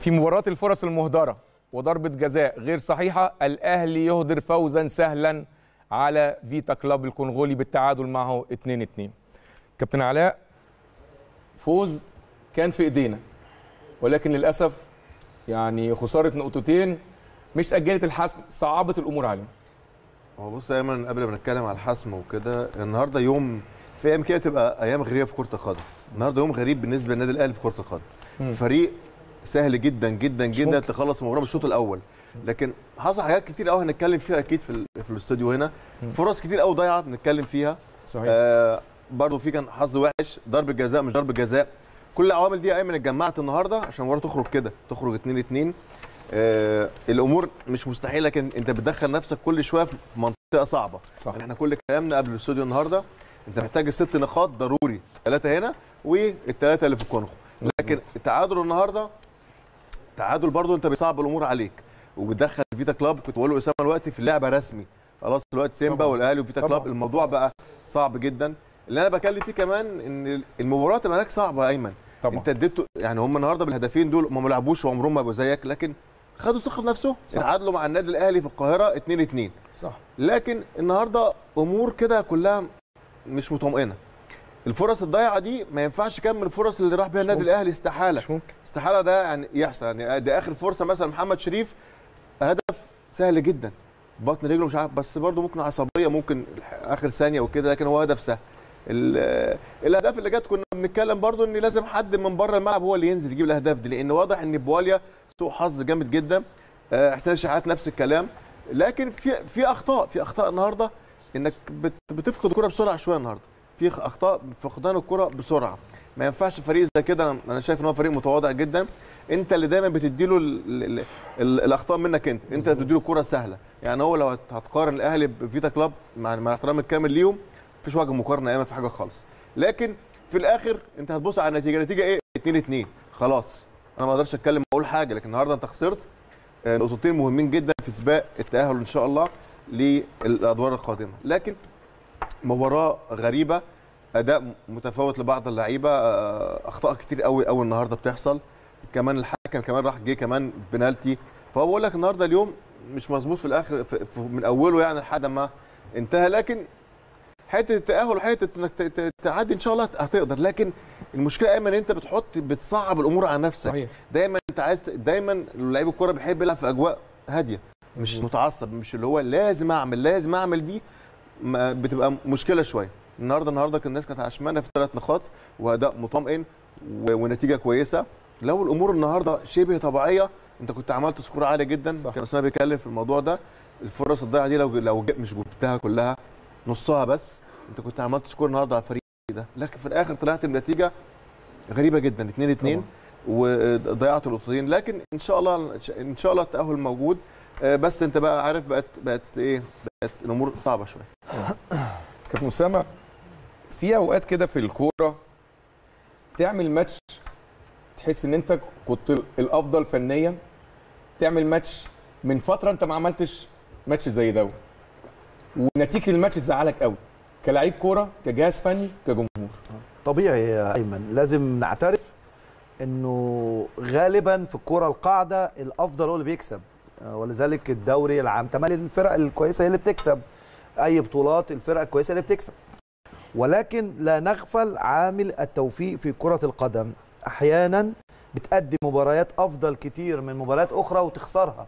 في مباراة الفرص المهدرة وضربة جزاء غير صحيحة الأهلي يهدر فوزا سهلا على فيتا كلاب الكونغولي بالتعادل معه 2-2 كابتن علاء فوز كان في ايدينا ولكن للأسف يعني خسارة نقطتين مش أجلت الحسم صعبت الأمور علينا هو بص يا ايمن قبل ما نتكلم على الحسم وكده النهارده يوم في ايام كده تبقى ايام غريبه في كره القدم النهارده يوم غريب بالنسبه للنادي الاهلي في كره القدم مم. فريق سهل جدا جدا جدا ممكن. تخلص المباراه بالشوط الاول لكن حصل حاجات كتير قوي هنتكلم فيها اكيد في ال- في الاستوديو هنا فرص كتير قوي ضايعه بنتكلم فيها صحيح آه برضه في كان حظ وحش ضربه جزاء مش ضربه جزاء كل العوامل دي يا ايمن اتجمعت النهارده عشان المباراه تخرج كده تخرج 2 2 آه الامور مش مستحيله لكن انت بتدخل نفسك كل شويه في منطقه صعبه صح احنا كل كلامنا قبل الاستوديو النهارده انت محتاج الست نقاط ضروري ثلاثه هنا والثلاثه اللي في الكونغو لكن التعادل النهارده تعادل برضو انت بيصعب الامور عليك وبتدخل فيتا كلاب كنت بقول له اسامه دلوقتي في اللعبه رسمي خلاص دلوقتي سيمبا طبعاً. والاهلي وفيتا طبعاً. كلاب الموضوع بقى صعب جدا اللي انا بكلم فيه كمان ان المباراه تبقى هناك صعبه يا ايمن طبعا انت اديته يعني هم النهارده بالهدفين دول هم ما لعبوش وعمرهم ما يبقوا زيك لكن خدوا ثقه في نفسهم صح. اتعادلوا مع النادي الاهلي في القاهره 2 2 صح لكن النهارده امور كده كلها مش مطمئنه الفرص الضايعه دي ما ينفعش كمل الفرص اللي راح بيها مش النادي ممكن. الاهلي استحاله مش ممكن استحاله ده يعني يحصل يعني ده اخر فرصه مثلا محمد شريف هدف سهل جدا بطن رجله مش عارف بس برده ممكن عصبيه ممكن اخر ثانيه وكده لكن هو هدف سهل ال- الاهداف اللي جت كنا بنتكلم برده ان لازم حد من بره الملعب هو اللي ينزل يجيب الاهداف دي لان واضح ان بواليا سوء حظ جامد جدا آه، حسين الشحات نفس الكلام لكن في في اخطاء في اخطاء النهارده انك بت- بتفقد الكره بسرعه شويه النهارده في خ- اخطاء فقدان الكره بسرعه ما ينفعش فريق زي كده أنا- انا شايف ان هو فريق متواضع جدا انت اللي دايما بتديله ال ال ال الاخطاء منك انت انت اللي بتديله كره سهله يعني هو لو هت- هتقارن الاهلي بفيتا كلاب مع مع الاحترام الكامل ليهم مفيش وجه مقارنه ايام في حاجه خالص لكن في الاخر انت هتبص على النتيجه النتيجه ايه 2 2 خلاص انا ما اقدرش اتكلم اقول حاجه لكن النهارده انت خسرت آه، نقطتين مهمين جدا في سباق التاهل ان شاء الله للادوار القادمه لكن مباراه غريبه اداء متفاوت لبعض اللعيبه آه، اخطاء كتير قوي قوي النهارده بتحصل كمان الحكم كمان راح جه كمان بنالتي فهو بقول لك النهارده اليوم مش مظبوط في الاخر في في من اوله يعني لحد ما انتهى لكن حته التاهل وحته انك ت- ت- تعدي ان شاء الله هتقدر لكن المشكله ايمن انت بتحط بتصعب الامور على نفسك صحيح دايما انت عايز ت- دايما لعيب الكوره بيحب يلعب في اجواء هاديه مش مظبوط. متعصب مش اللي هو لازم اعمل لازم اعمل دي ما بتبقى مشكله شويه النهارده النهارده كان الناس كانت عشمانه في ثلاث نقاط واداء مطمئن و- ونتيجه كويسه لو الامور النهارده شبه طبيعيه انت كنت عملت سكور عالي جدا صح. كان اسامه بيتكلم في الموضوع ده الفرص الضايعه دي لو لو ج- مش جبتها كلها نصها بس انت كنت عملت سكور النهارده على الفريق ده لكن في الاخر طلعت بنتيجه غريبه جدا 2 2 وضيعت النقطتين لكن ان شاء الله ان شاء الله التاهل موجود آه، بس انت بقى عارف بقت بقت ايه بقت الامور صعبه شويه كابتن اسامه في اوقات كده في الكوره تعمل ماتش تحس ان انت كنت الافضل فنيا تعمل ماتش من فتره انت ما عملتش ماتش زي ده ونتيجه الماتش تزعلك قوي كلاعب كوره كجهاز فني كجمهور طبيعي يا ايمن لازم نعترف انه غالبا في الكوره القاعده الافضل هو اللي بيكسب آه، ولذلك الدوري العام تمام الفرق الكويسه هي اللي بتكسب اي بطولات الفرق الكويسه اللي بتكسب ولكن لا نغفل عامل التوفيق في كره القدم احيانا بتأدي مباريات افضل كتير من مباريات اخرى وتخسرها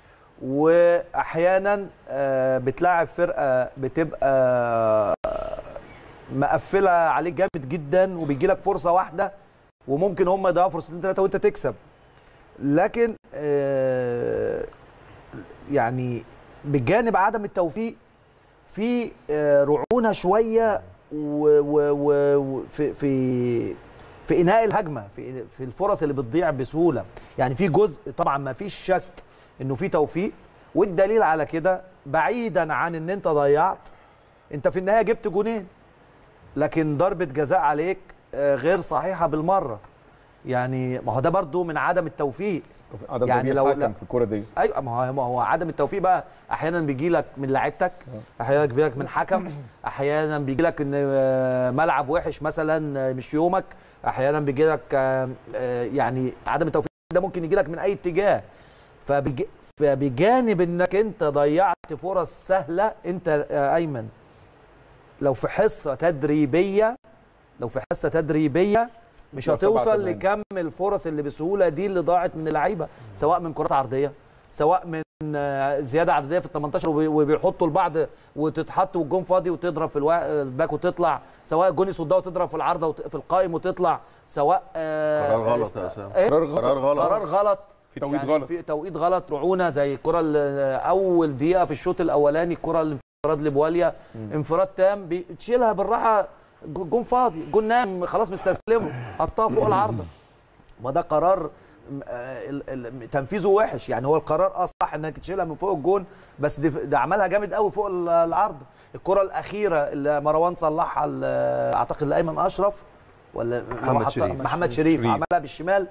واحيانا آه، بتلاعب فرقه بتبقى مقفله عليك جامد جدا وبيجي لك فرصه واحده وممكن هم يضيعوا فرصتين ثلاثه وانت تكسب لكن آه، يعني بجانب عدم التوفيق في آه، رعونه شويه و- و- و- و- في في في انهاء الهجمه في في الفرص اللي بتضيع بسهوله يعني في جزء طبعا ما فيش شك انه في توفيق والدليل على كده بعيدا عن ان انت ضيعت انت في النهايه جبت جونين لكن ضربه جزاء عليك آه، غير صحيحه بالمره يعني ما هو ده برضو من عدم التوفيق عدم يعني يعني لو- لو لا. في الكوره دي ايوه ما هو ما هو عدم التوفيق بقى احيانا بيجي لك من لعيبتك احيانا بيجي لك من حكم احيانا بيجي لك ان آه، ملعب وحش مثلا آه، مش يومك احيانا بيجي لك آه، آه، يعني عدم التوفيق ده ممكن يجي لك من اي اتجاه فبج... فبجانب انك انت ضيعت فرص سهله انت يا ايمن لو في حصه تدريبيه لو في حصه تدريبيه مش لا، سبعة هتوصل تمانية. لكم الفرص اللي بسهوله دي اللي ضاعت من اللعيبه سواء من كرات عرضيه سواء من آه، زياده عدديه في ال 18 وبي- وبيحطوا البعض وتتحط والجون فاضي وتضرب في الوا- الباك وتطلع سواء الجون يصدها وتضرب في العارضه وت- في القائم وتطلع سواء آه، قرار غلط است- يا أسامة. إيه؟ قرار غلط قرار غلط قرار غلط في توقيت يعني غلط في توقيت غلط رعونه زي الكره اللي اول دقيقه في الشوط الاولاني الكره الانفراد لبواليا انفراد تام بتشيلها بالراحه جو- جون فاضي جون نام خلاص مستسلمه حطها فوق العارضه وده قرار م- آه، ال- ال- تنفيذه وحش يعني هو القرار اه صح انك تشيلها من فوق الجون بس دي- ده عملها جامد قوي فوق ال- العارضه الكره الاخيره اللي مروان صلحها ل- اعتقد لايمن اشرف ولا محمد حط- شريف. محمد شريف, شريف. عملها بالشمال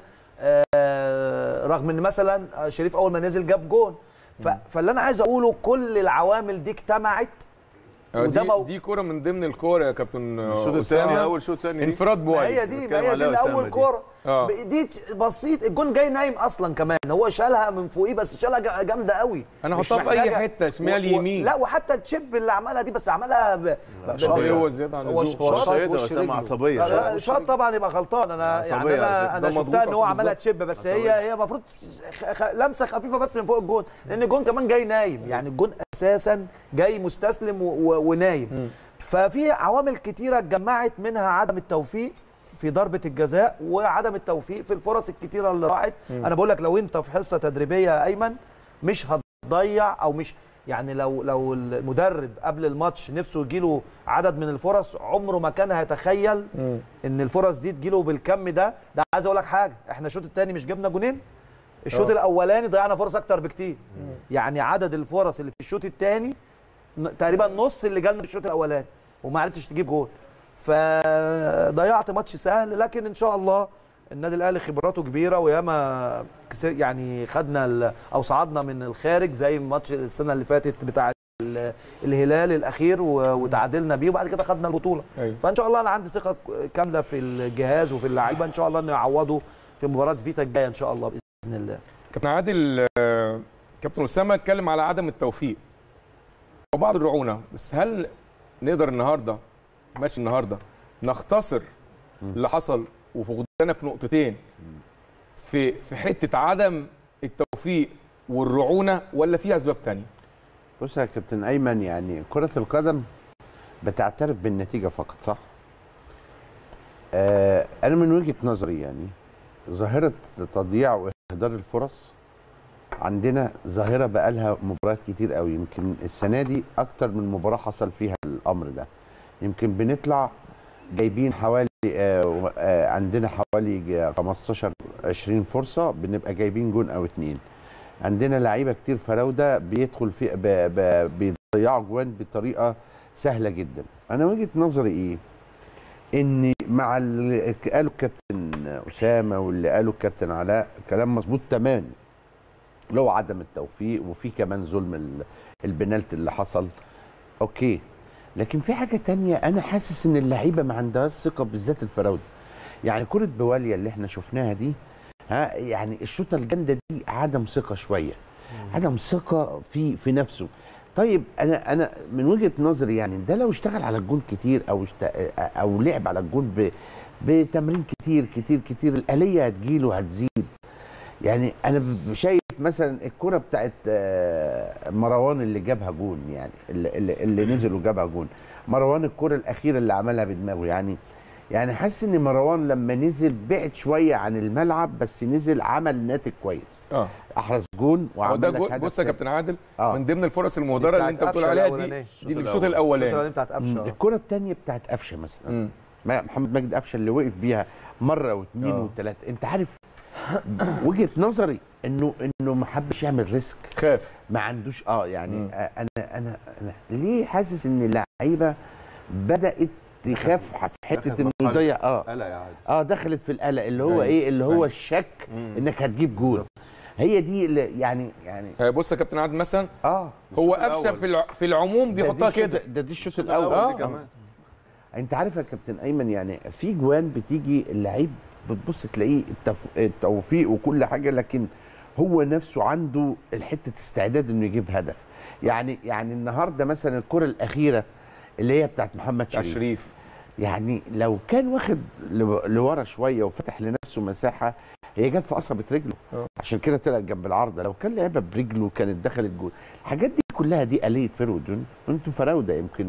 آه، رغم ان مثلا آه، شريف اول ما نزل جاب جون ف... فاللي انا عايز اقوله كل العوامل دي اجتمعت آه، وده دي مو- دي كوره من ضمن الكوره يا كابتن آه، الشوط أسامة. الثاني اول شوط ثاني انفراد ما بوالي هي دي ما بتكلم هي دي عليها الاول أسامة دي. كوره آه. ب- دي ت- بسيط الجون جاي نايم اصلا كمان هو شالها من فوقيه بس شالها جا- جامده قوي أنا مش أحطها في أي محتاجة- حتة، شمال، و- و- يمين. لا وحتى التشيب اللي عملها دي بس عملها ب... ب- شاطر. هو زياده عن هو اللزوم هو شاط شاط يا وش أسامة رجله. عصبية لا، شاط لا، وش شاط طبعا يبقى غلطان انا عصبية يعني على انا فكرة. انا ده شفتها ان مضغوط هو أصل عملها بالظبط. تشيب بس هي عصبية. هي المفروض خ- خ- لمسه خفيفه بس من فوق الجون لان الجون كمان جاي نايم يعني الجون اساسا جاي مستسلم و- و- ونايم ففي عوامل كتيره اتجمعت منها عدم التوفيق في ضربه الجزاء وعدم التوفيق في الفرص الكتيره اللي راحت انا بقول لك لو انت في حصه تدريبيه يا ايمن مش هتضيع او مش يعني لو لو المدرب قبل الماتش نفسه يجيله عدد من الفرص عمره ما كان هيتخيل ان الفرص دي تجيله بالكم ده ده عايز اقول لك حاجه احنا الشوط الثاني مش جبنا جونين الشوط آه. الاولاني ضيعنا فرص اكتر بكتير يعني عدد الفرص اللي في الشوط الثاني تقريبا نص اللي جالنا في الشوط الاولاني وما عرفتش تجيب جول فضيعت ماتش سهل لكن ان شاء الله النادي الاهلي خبراته كبيره وياما كسر- يعني خدنا ال- او صعدنا من الخارج زي ماتش السنه اللي فاتت بتاع ال- الهلال الاخير و- وتعادلنا بيه وبعد كده خدنا البطوله أيوة. فان شاء الله انا عندي ثقه كامله في الجهاز وفي اللعيبه ان شاء الله انه يعوضوا في مباراه فيتا الجايه ان شاء الله باذن الله كابتن عادل آه، كابتن اسامه اتكلم على عدم التوفيق وبعض الرعونه بس هل نقدر النهارده ماتش النهارده نختصر اللي حصل وفقدانك نقطتين في في حته عدم التوفيق والرعونه ولا في اسباب تانية؟ بص يا كابتن ايمن يعني كره القدم بتعترف بالنتيجه فقط صح آه انا من وجهه نظري يعني ظاهره تضييع واهدار الفرص عندنا ظاهره بقالها مباريات كتير قوي يمكن السنه دي اكتر من مباراه حصل فيها الامر ده يمكن بنطلع جايبين حوالي آه آه عندنا حوالي جا- 15 20 فرصه بنبقى جايبين جون او اتنين عندنا لعيبه كتير فراوده بيدخل في ب... ب... بيضيعوا جوان بطريقه سهله جدا انا وجهه نظري ايه ان مع اللي قاله الكابتن اسامه واللي قاله الكابتن علاء كلام مظبوط تماما لو عدم التوفيق وفي كمان ظلم ال- البنالتي اللي حصل اوكي لكن في حاجه تانية انا حاسس ان اللعيبه ما عندهاش ثقه بالذات الفراوده يعني كره بواليا اللي احنا شفناها دي ها يعني الشوطه الجامده دي عدم ثقه شويه عدم ثقه في في نفسه طيب انا انا من وجهه نظري يعني ده لو اشتغل على الجون كتير او اشت... او لعب على الجون ب... بتمرين كتير كتير كتير الاليه هتجيله هتزيد يعني انا ب- شايف مثلا الكره بتاعت آه، مروان اللي جابها جون يعني اللي, اللي, اللي نزل وجابها جون مروان الكره الاخيره اللي عملها بدماغه يعني يعني حاسس ان مروان لما نزل بعد شويه عن الملعب بس نزل عمل ناتج كويس اه احرز جون هو وعمل ده لك جو- هدف بص يا تاني. كابتن عادل آه. من ضمن الفرص المهدره اللي انت بتاعت بتقول قفشة عليها دي الأولانية. دي اللي في الشوط الشوط الاولاني الاولاني بتاعت قفشه الكره الثانيه بتاعت قفشه مثلا مم. ما- محمد مجدي قفشه اللي وقف بيها مره واثنين آه. وثلاثه انت عارف وجهه نظري انه انه ما حبش يعمل ريسك خاف ما عندوش اه يعني مم. آه انا انا انا ليه حاسس ان اللعيبه بدات تخاف في حته دخلت انه مرحلة. يضيع اه قلق يا عادل اه دخلت في القلق اللي هو أيوة. ايه اللي هو أيوة. الشك مم. انك هتجيب جول هي دي اللي يعني يعني آه، بص يا كابتن عادل مثلا اه هو الشوط قفشه الأول. في الع- في العموم ده دي بيحطها الشوط- كده ده دي الشوط الأول الاول دي آه. كمان انت عارف يا كابتن ايمن يعني في جوان بتيجي اللعيب بتبص تلاقيه التف... التوفيق وكل حاجه لكن هو نفسه عنده الحته استعداد انه يجيب هدف يعني يعني النهارده مثلا الكره الاخيره اللي هي بتاعت محمد بتاع شريف شريف يعني لو كان واخد لو- لورا شويه وفتح لنفسه مساحه هي جت في قصبه رجله آه. عشان كده طلعت جنب العارضه لو كان لعبها برجله كانت دخلت جول الحاجات دي كلها دي آلية فرود انتوا فراوده يمكن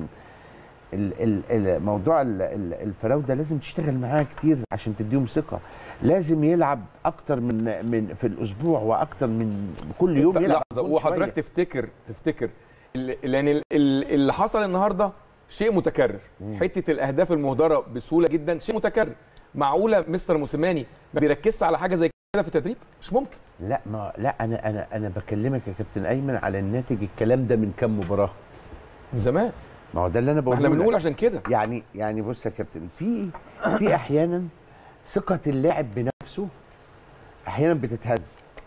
ال- ال- ال- موضوع ال- ال- الفراوده لازم تشتغل معاه كتير عشان تديهم ثقه لازم يلعب اكتر من من في الاسبوع واكتر من كل يوم يلعب لحظه جول وحضرتك شوية. تفتكر تفتكر ال- لان ال- ال- اللي حصل النهارده شيء متكرر حته الاهداف المهدره بسهوله جدا شيء متكرر معقوله مستر موسيماني ما بيركزش على حاجه زي كده في التدريب مش ممكن لا ما لا انا انا انا بكلمك يا كابتن ايمن على الناتج الكلام ده من كام مباراه من زمان ما هو ده اللي انا ما بقوله احنا لك. بنقول عشان كده يعني يعني بص يا كابتن في في احيانا ثقه اللاعب بنفسه احيانا بتتهز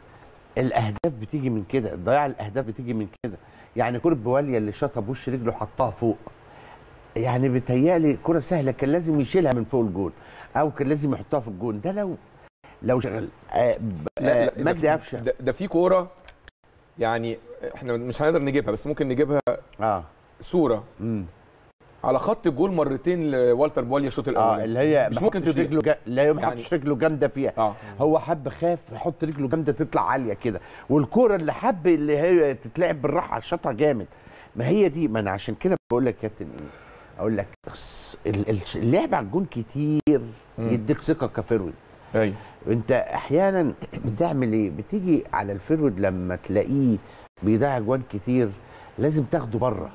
الاهداف بتيجي من كده ضياع الاهداف بتيجي من كده يعني كره بواليا اللي شاطها بوش رجله حطها فوق يعني بتهيألي كره سهله كان لازم يشيلها من فوق الجول او كان لازم يحطها في الجول ده لو لو شغل آه ب- آه ده مجدي في- قفشه ده, ده في كوره يعني احنا مش هنقدر نجيبها بس ممكن نجيبها اه صوره امم على خط الجول مرتين لوالتر بواليا الشوط اه الاولاني اللي هي مش ما ممكن حطش تضيع. رجله جا... لا ما يعني- حطش رجله جامده فيها اه هو حب خاف يحط رجله جامده تطلع عاليه كده والكوره اللي حب اللي هي تتلعب بالراحه شاطها جامد ما هي دي ما انا عشان كده بقول لك يا كابتن ايه اقول لك الس- ال- ال- اللعب على الجون كتير مم. يديك ثقه كفرود ايوه انت احيانا بتعمل ايه بتيجي على الفرود لما تلاقيه بيضيع اجوان كتير لازم تاخده بره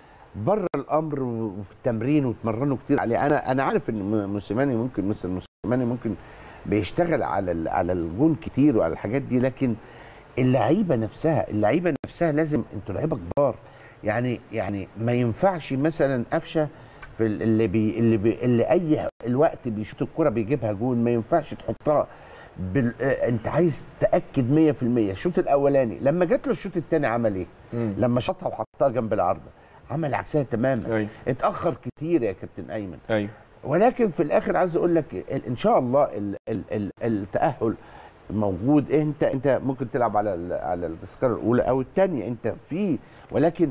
بره الامر وفي التمرين وتمرنه كتير عليه انا انا عارف ان م- موسيماني ممكن مستر موسيماني ممكن بيشتغل على ال- على الجون كتير وعلى الحاجات دي لكن اللعيبه نفسها اللعيبه نفسها لازم انتوا لعيبه كبار يعني يعني ما ينفعش مثلا قفشه في ال- اللي بي اللي بي اللي اي الوقت بيشوط الكره بيجيبها جون ما ينفعش تحطها بال... آه، انت عايز تاكد 100% الشوط الاولاني لما جات له الشوط الثاني عمل ايه؟ مم. لما شاطها وحطها جنب العارضه عمل عكسها تماما ايوه اتاخر كتير يا كابتن ايمن ايوه ولكن في الاخر عايز اقول لك ال- ان شاء الله ال ال ال التاهل موجود انت انت ممكن تلعب على ال- على التذكره الاولى او الثانيه انت في ولكن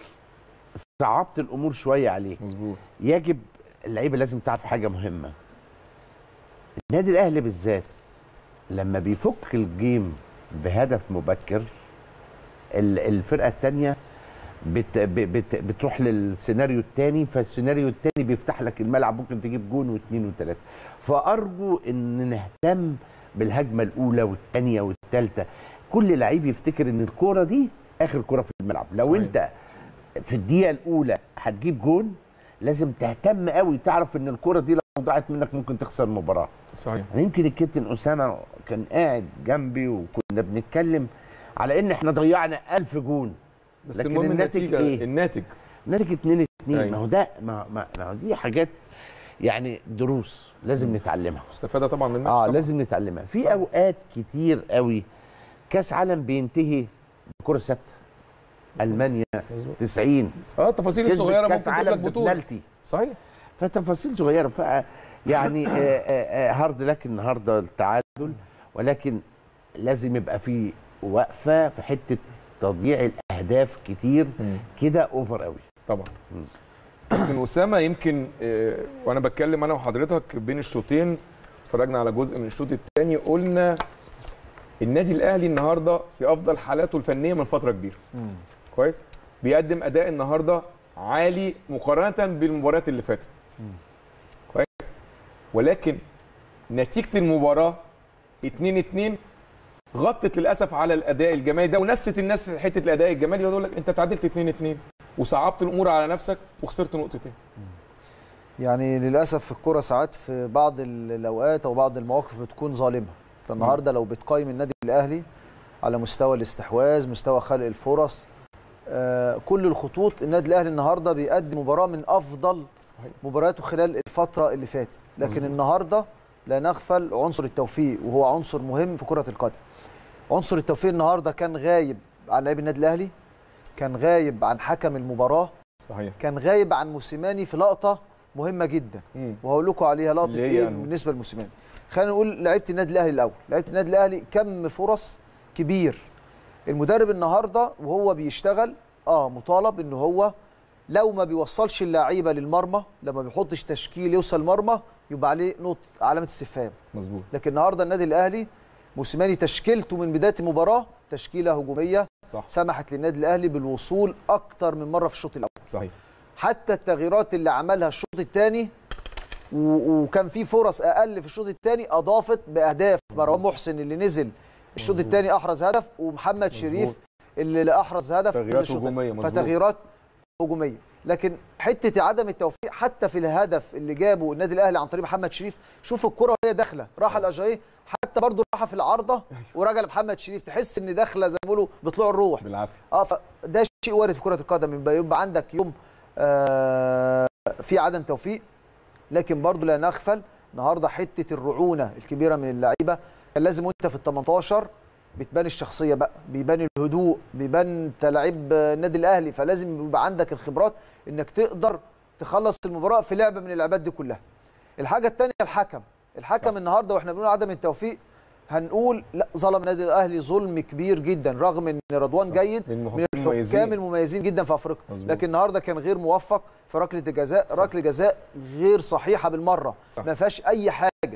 صعبت الامور شويه عليك مظبوط يجب اللعيبه لازم تعرف حاجه مهمه النادي الاهلي بالذات لما بيفك الجيم بهدف مبكر ال- الفرقه الثانيه بت ب- بت بتروح للسيناريو الثاني فالسيناريو الثاني بيفتح لك الملعب ممكن تجيب جون واثنين وثلاثه فارجو ان نهتم بالهجمه الاولى والثانيه والثالثه كل لعيب يفتكر ان الكوره دي اخر كوره في الملعب لو صحيح. انت في الدقيقه الاولى هتجيب جون لازم تهتم قوي تعرف ان الكوره دي لو ضاعت منك ممكن تخسر المباراه صحيح انا يمكن الكابتن اسامه كان قاعد جنبي وكنا بنتكلم على ان احنا ضيعنا ألف جون بس لكن المهم الناتج النتيجه إيه؟ الناتج ناتج 2 2 أيوة. ما هو ده ما, ما, ما هو دي حاجات يعني دروس لازم نتعلمها استفاده طبعا من الماتش اه طبعاً. لازم نتعلمها في اوقات كتير قوي كاس عالم بينتهي بكره ثابته المانيا مظبوط. 90 اه التفاصيل كسبت الصغيره كاس ممكن تجيب لك عالم بطوله ببنالتي صحيح فتفاصيل صغيره ف يعني آه، آه، آه، هارد لك النهارده التعادل ولكن لازم يبقى في وقفه في حته تضييع الاهداف كتير كده اوفر قوي طبعا كابتن اسامه يمكن آه، وانا بتكلم انا وحضرتك بين الشوطين اتفرجنا على جزء من الشوط الثاني قلنا النادي الاهلي النهارده في افضل حالاته الفنيه من فتره كبيره كويس بيقدم اداء النهارده عالي مقارنه بالمباريات اللي فاتت كويس ولكن نتيجه المباراه 2 2 غطت للاسف على الاداء الجمالي ده ونست الناس حته الاداء الجمالي يقول لك انت تعادلت 2 2 وصعبت الامور على نفسك وخسرت نقطتين يعني للاسف في الكوره ساعات في بعض ال- الاوقات او بعض المواقف بتكون ظالمه انت النهارده لو بتقيم النادي الاهلي على مستوى الاستحواذ مستوى خلق الفرص آه كل الخطوط النادي الاهلي النهارده بيقدم مباراه من افضل مبارياته خلال الفتره اللي فاتت لكن مظبوط. النهارده لا نغفل عنصر التوفيق وهو عنصر مهم في كره القدم عنصر التوفيق النهارده كان غايب عن لاعبي النادي الاهلي كان غايب عن حكم المباراه صحيح كان غايب عن موسيماني في لقطه مهمه جدا مم. وهقول لكم عليها لقطه اللي هي ايه أنه؟ بالنسبه للموسيماني خلينا نقول لعيبه النادي الاهلي الاول لعيبه النادي الاهلي كم فرص كبير المدرب النهارده وهو بيشتغل اه مطالب ان هو لو ما بيوصلش اللعيبه للمرمى لما بيحطش تشكيل يوصل المرمى يبقى عليه نقطه علامه استفهام مظبوط لكن النهارده النادي الاهلي موسيماني تشكيلته من بدايه المباراه تشكيله هجوميه صح سمحت للنادي الاهلي بالوصول اكتر من مره في الشوط الاول صحيح حتى التغييرات اللي عملها الشوط الثاني وكان في فرص اقل في الشوط الثاني اضافت باهداف مروان محسن اللي نزل الشوط الثاني احرز هدف ومحمد شريف اللي احرز هدف تغييرات نزل الشوط التاني. هجومية، مظبوط. فتغييرات هجوميه لكن حته عدم التوفيق حتى في الهدف اللي جابه النادي الاهلي عن طريق محمد شريف شوف الكره وهي داخله راح الاجاي حتى برضه راح في العارضه ورجع لمحمد شريف تحس ان داخله زي ما بيقولوا بطلوع الروح بالعافيه اه فده شيء وارد في كره القدم يبقى يبقى عندك يوم آه في عدم توفيق لكن برضو لا نغفل النهارده حته الرعونه الكبيره من اللعيبه كان لازم وانت في ال 18 بتبان الشخصيه بقى بيبان الهدوء بيبان انت لعيب النادي الاهلي فلازم يبقى عندك الخبرات انك تقدر تخلص المباراه في لعبه من اللعبات دي كلها الحاجه الثانيه الحكم الحكم صح. النهارده واحنا بنقول عدم التوفيق هنقول لا ظلم النادي الاهلي ظلم كبير جدا رغم ان رضوان صح. جيد من من المميزين. الحكام المميزين جدا في افريقيا مظبوط. لكن النهارده كان غير موفق في ركله الجزاء صح. ركله جزاء غير صحيحه بالمره صح. ما فيهاش اي حاجه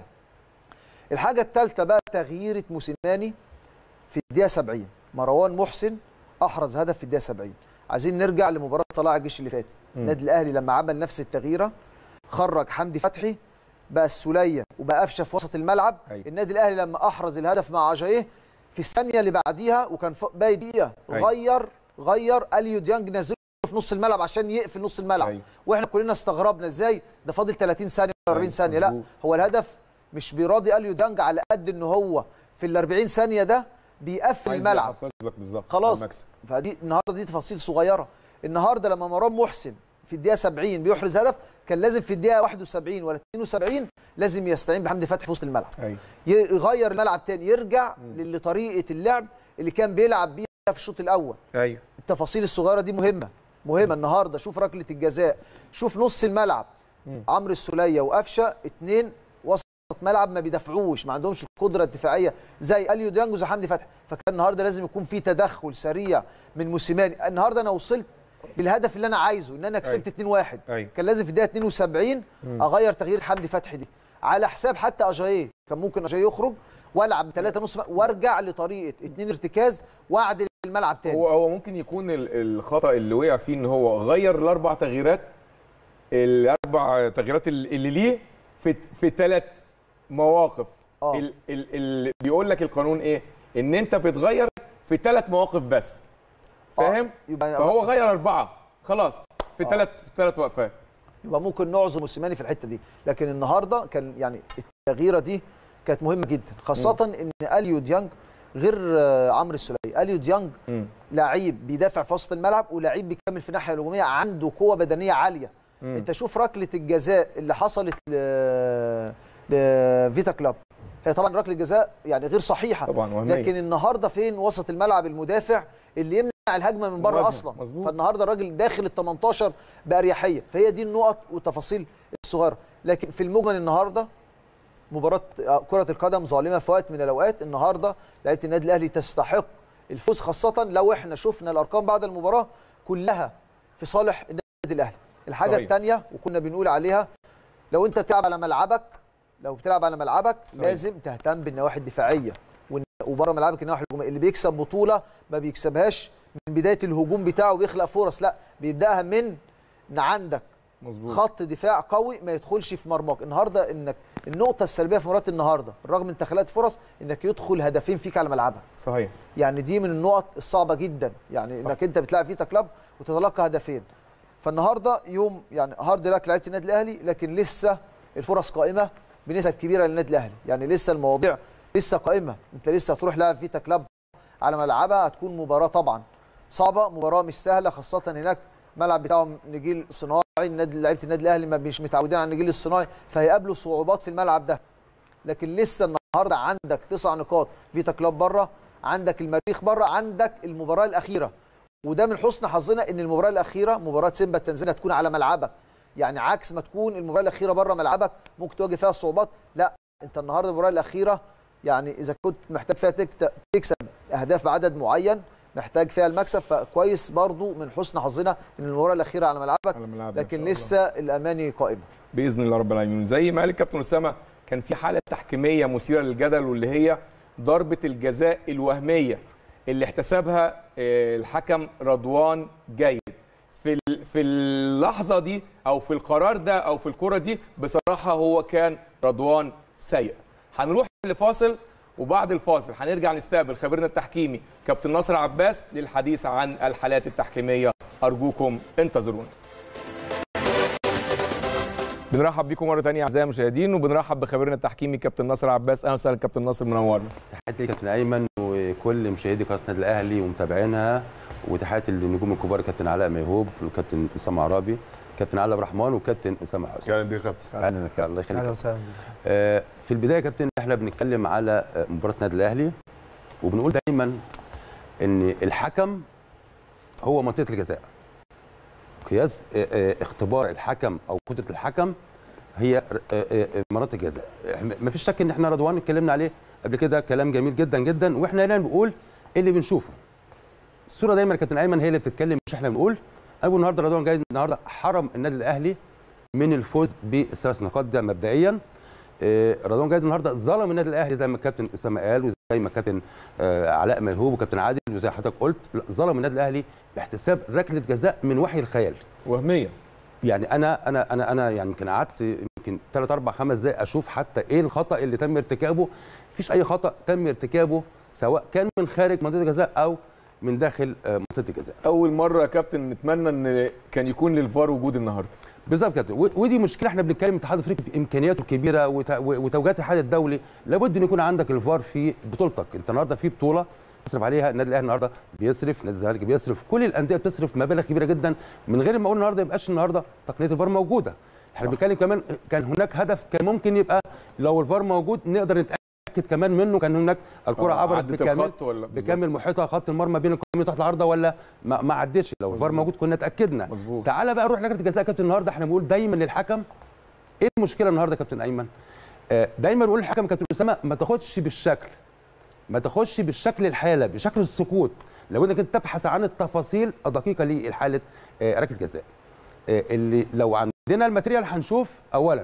الحاجه الثالثه بقى تغييره موسيماني في الدقيقه 70 مروان محسن احرز هدف في الدقيقه 70 عايزين نرجع لمباراه طلائع الجيش اللي فاتت مم. النادي الاهلي لما عمل نفس التغييره خرج حمدي فتحي بقى السوليه وبقى قفشه في وسط الملعب أيوة. النادي الاهلي لما احرز الهدف مع عجايه في الثانيه اللي بعديها وكان ف- باقي دقيقه أيوة. غير غير اليو ديانج نزله في نص الملعب عشان يقفل نص الملعب أيوة. واحنا كلنا استغربنا ازاي ده فاضل 30 ثانيه ولا 40 أيوة، ثانيه لا مظبوط. هو الهدف مش بيراضي اليو ديانج على قد ان هو في ال 40 ثانيه ده بيقفل عايز الملعب يحفظ لك بالظبط خلاص على المكسب. فدي النهارده دي تفاصيل صغيره النهارده لما مروان محسن في الدقيقه 70 بيحرز هدف كان لازم في الدقيقه 71 ولا 72 لازم يستعين بحمدي فتحي في وسط الملعب ايوه يغير الملعب تاني يرجع لطريقه اللعب اللي كان بيلعب بيها في الشوط الاول ايوه التفاصيل الصغيره دي مهمه مهمه النهارده شوف ركله الجزاء شوف نص الملعب مم. عمرو السوليه وقفشه اتنين وسط ملعب ما بيدافعوش ما عندهمش القدره الدفاعيه زي اليو ديانج وزي حمدي فتحي فكان النهارده لازم يكون في تدخل سريع من موسيماني النهارده انا وصلت للهدف اللي انا عايزه ان انا كسبت 2-1 أيوة. كان لازم في الدقيقه 72 اغير تغيير حمدي فتحي دي على حساب حتى اجاييه كان ممكن اجاييه يخرج والعب بثلاثه نص وارجع لطريقه اتنين ارتكاز واعدل الملعب تاني هو هو ممكن يكون ال- الخطا اللي وقع فيه ان هو غير الاربع تغييرات الاربع تغييرات ال- اللي ليه في في ثلاث مواقف آه. ال- ال- اللي بيقول لك القانون ايه ان انت بتغير في ثلاث مواقف بس فاهم يبقى فهو غير اربعه خلاص في آه. ثلاث في ثلاث وقفات يبقى ممكن نعذر موسيماني في الحته دي لكن النهارده كان يعني التغييره دي كانت مهمه جدا خاصه ان اليو ديانج غير آه، عمرو السوليه اليو ديانج مم. لعيب بيدافع في وسط الملعب ولعيب بيكمل في الناحيه الهجوميه عنده قوه بدنيه عاليه مم. انت شوف ركله الجزاء اللي حصلت ل لفيتا كلاب هي طبعا ركله جزاء يعني غير صحيحه طبعا وهمية. لكن النهارده فين وسط الملعب المدافع اللي يمنع الهجمه من بره المواجهة، اصلا مظبوط. فالنهارده الراجل داخل ال 18 باريحيه فهي دي النقط والتفاصيل الصغيره لكن في المجمل النهارده مباراه آه، كره القدم ظالمه في وقت من الاوقات النهارده لعيبه النادي الاهلي تستحق الفوز خاصه لو احنا شفنا الارقام بعد المباراه كلها في صالح النادي الاهلي الحاجه صحيح. الثانيه وكنا بنقول عليها لو انت بتلعب على ملعبك لو بتلعب على ملعبك صحيح. لازم تهتم بالنواحي الدفاعيه وإن- وبره ملعبك النواحي الهجوميه اللي بيكسب بطوله ما بيكسبهاش من بدايه الهجوم بتاعه بيخلق فرص لا بيبداها من ان عندك مظبوط خط دفاع قوي ما يدخلش في مرماك النهارده انك النقطه السلبيه في مباراه النهارده رغم انت خلقت فرص انك يدخل هدفين فيك على ملعبك صحيح يعني دي من النقط الصعبه جدا يعني صح. انك انت بتلعب فيتا كلاب وتتلقى هدفين فالنهارده يوم يعني هارد لك لعيبه النادي الاهلي لكن لسه الفرص قائمه بنسب كبيره للنادي الاهلي يعني لسه المواضيع لسه قائمه انت لسه هتروح لاعب فيتا كلاب على ملعبها هتكون مباراه طبعا صعبه مباراه مش سهله خاصه هناك ملعب بتاعهم نجيل صناعي النادي لعيبه النادي الاهلي ما مش متعودين على النجيل الصناعي فهيقابلوا صعوبات في الملعب ده لكن لسه النهارده عندك تسع نقاط فيتا كلاب بره عندك المريخ بره عندك المباراه الاخيره وده من حسن حظنا ان المباراه الاخيره مباراه سيمبا التنزانيه هتكون على ملعبك يعني عكس ما تكون المباراه الاخيره بره ملعبك ممكن تواجه فيها الصعوبات لا انت النهارده المباراه الاخيره يعني اذا كنت محتاج فيها تكت- تكسب اهداف بعدد معين محتاج فيها المكسب فكويس برضو من حسن حظنا ان المباراه الاخيره على ملعبك على ملعبنا إن لكن شاء الله. لسه الاماني قائمه باذن الله رب العالمين زي ما قال الكابتن اسامه كان في حاله تحكيميه مثيره للجدل واللي هي ضربه الجزاء الوهميه اللي احتسبها آه، الحكم رضوان جيد في ال- في اللحظه دي او في القرار ده او في الكره دي بصراحه هو كان رضوان سيء هنروح لفاصل وبعد الفاصل هنرجع نستقبل خبيرنا التحكيمي كابتن ناصر عباس للحديث عن الحالات التحكيميه ارجوكم انتظرونا بنرحب بيكم مره ثانيه اعزائي المشاهدين وبنرحب بخبيرنا التحكيمي كابتن ناصر عباس اهلا وسهلا كابتن ناصر منورنا تحياتي لكابتن ايمن وكل مشاهدي قناه النادي الاهلي ومتابعينها وتحياتي للنجوم الكبار كابتن علاء ميهوب والكابتن اسامه عرابي كابتن علي عبد الرحمن وكابتن اسامه حسن كان بيه كابتن اهلا وسهلا الله يخليك وسهلا آه، في البدايه يا كابتن احنا بنتكلم على آه، مباراه النادي الاهلي وبنقول دايما ان الحكم هو منطقه الجزاء قياس آه، آه، اختبار الحكم او قدره الحكم هي آه، آه، آه، مناطق الجزاء ما فيش شك ان احنا رضوان اتكلمنا عليه قبل كده كلام جميل جدا جدا واحنا هنا بنقول اللي بنشوفه الصوره دايما يا كابتن ايمن هي اللي بتتكلم مش احنا بنقول انا بقول النهارده رضوان جاي النهارده حرم النادي الاهلي من الفوز بالثلاث نقاط ده مبدئيا آه، رضوان جايد النهارده ظلم النادي الاهلي زي ما الكابتن اسامه قال وزي ما كابتن آه، علاء ميهوب وكابتن عادل وزي حضرتك قلت لا، ظلم النادي الاهلي باحتساب ركله جزاء من وحي الخيال وهميه يعني انا انا انا انا يعني يمكن قعدت يمكن 3 4 5 دقائق اشوف حتى ايه الخطا اللي تم ارتكابه مفيش اي خطا تم ارتكابه سواء كان من خارج منطقه الجزاء او من داخل آه، منطقه الجزاء اول مره يا كابتن نتمنى ان كان يكون للفار وجود النهارده بالظبط كده و- ودي مشكله احنا بنتكلم اتحاد افريقيا بامكانياته الكبيره وت- و- وتوجيهات الاتحاد الدولي لابد ان يكون عندك الفار في بطولتك انت النهارده في بطوله تصرف عليها النادي الاهلي النهارده بيصرف نادي الزمالك بيصرف كل الانديه بتصرف مبالغ كبيره جدا من غير ما اقول النهارده يبقاش النهارده تقنيه الفار موجوده احنا بنتكلم كمان كان هناك هدف كان ممكن يبقى لو الفار موجود نقدر نتاكد كمان منه كان هناك الكره آه، عبرت عدت بكامل الخط ولا بالظبط. بكامل محيطها خط المرمى بين القائمين تحت العارضه ولا ما, ما عدتش لو الفار مظبوط. موجود كنا اتاكدنا مظبوط. تعالى بقى نروح لجنه الجزاء يا كابتن النهارده احنا بنقول دايما للحكم ايه المشكله النهارده يا كابتن ايمن آه، دايما بنقول للحكم يا كابتن اسامه ما تاخدش بالشكل ما تاخدش بالشكل الحاله بشكل السقوط لابد انك انت تبحث عن التفاصيل الدقيقه لحاله آه، ركله جزاء آه، اللي لو عندنا الماتيريال هنشوف اولا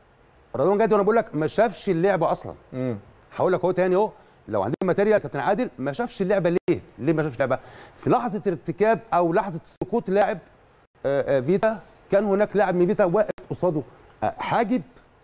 رضوان جاد وانا بقول لك ما شافش اللعبه اصلا امم هقول لك اهو تاني اهو لو عندنا ماتيريال كابتن عادل ما شافش اللعبه ليه؟ ليه ما شافش اللعبه؟ في لحظه ارتكاب او لحظه سقوط لاعب آه، آه، فيتا كان هناك لاعب من فيتا واقف قصاده آه، حاجب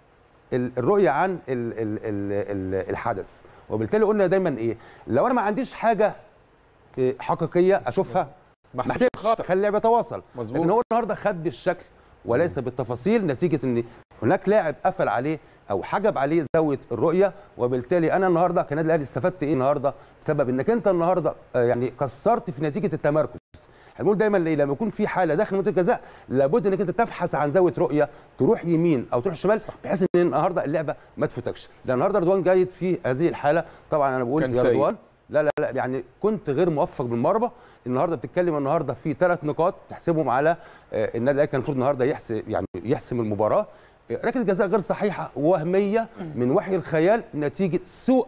ال- الرؤيه عن ال ال ال ال الحدث وبالتالي قلنا دايما ايه؟ لو انا ما عنديش حاجه آه، حقيقيه اشوفها ما ما حسبش احسبش خطا خلي اللعب يتواصل مظبوط. لكن هو النهارده خد بالشكل وليس بالتفاصيل نتيجه ان هناك لاعب قفل عليه او حجب عليه زاويه الرؤيه وبالتالي انا النهارده كنادي الاهلي استفدت ايه النهارده بسبب انك انت النهارده آه، يعني كسرت في نتيجه التمركز هنقول دايما ليه لما يكون في حاله داخل منطقه الجزاء لابد انك انت تبحث عن زاويه رؤيه تروح يمين او تروح شمال بحيث ان النهارده اللعبه ما تفوتكش ده النهارده رضوان جيد في هذه الحاله طبعا انا بقول كان يا سيء. رضوان لا لا لا يعني كنت غير موفق بالمرمى النهارده بتتكلم النهارده في ثلاث نقاط تحسبهم على آه، النادي الاهلي كان المفروض النهارده يحسم يعني يحسم المباراه آه، ركله جزاء غير صحيحه وهميه من وحي الخيال نتيجه سوء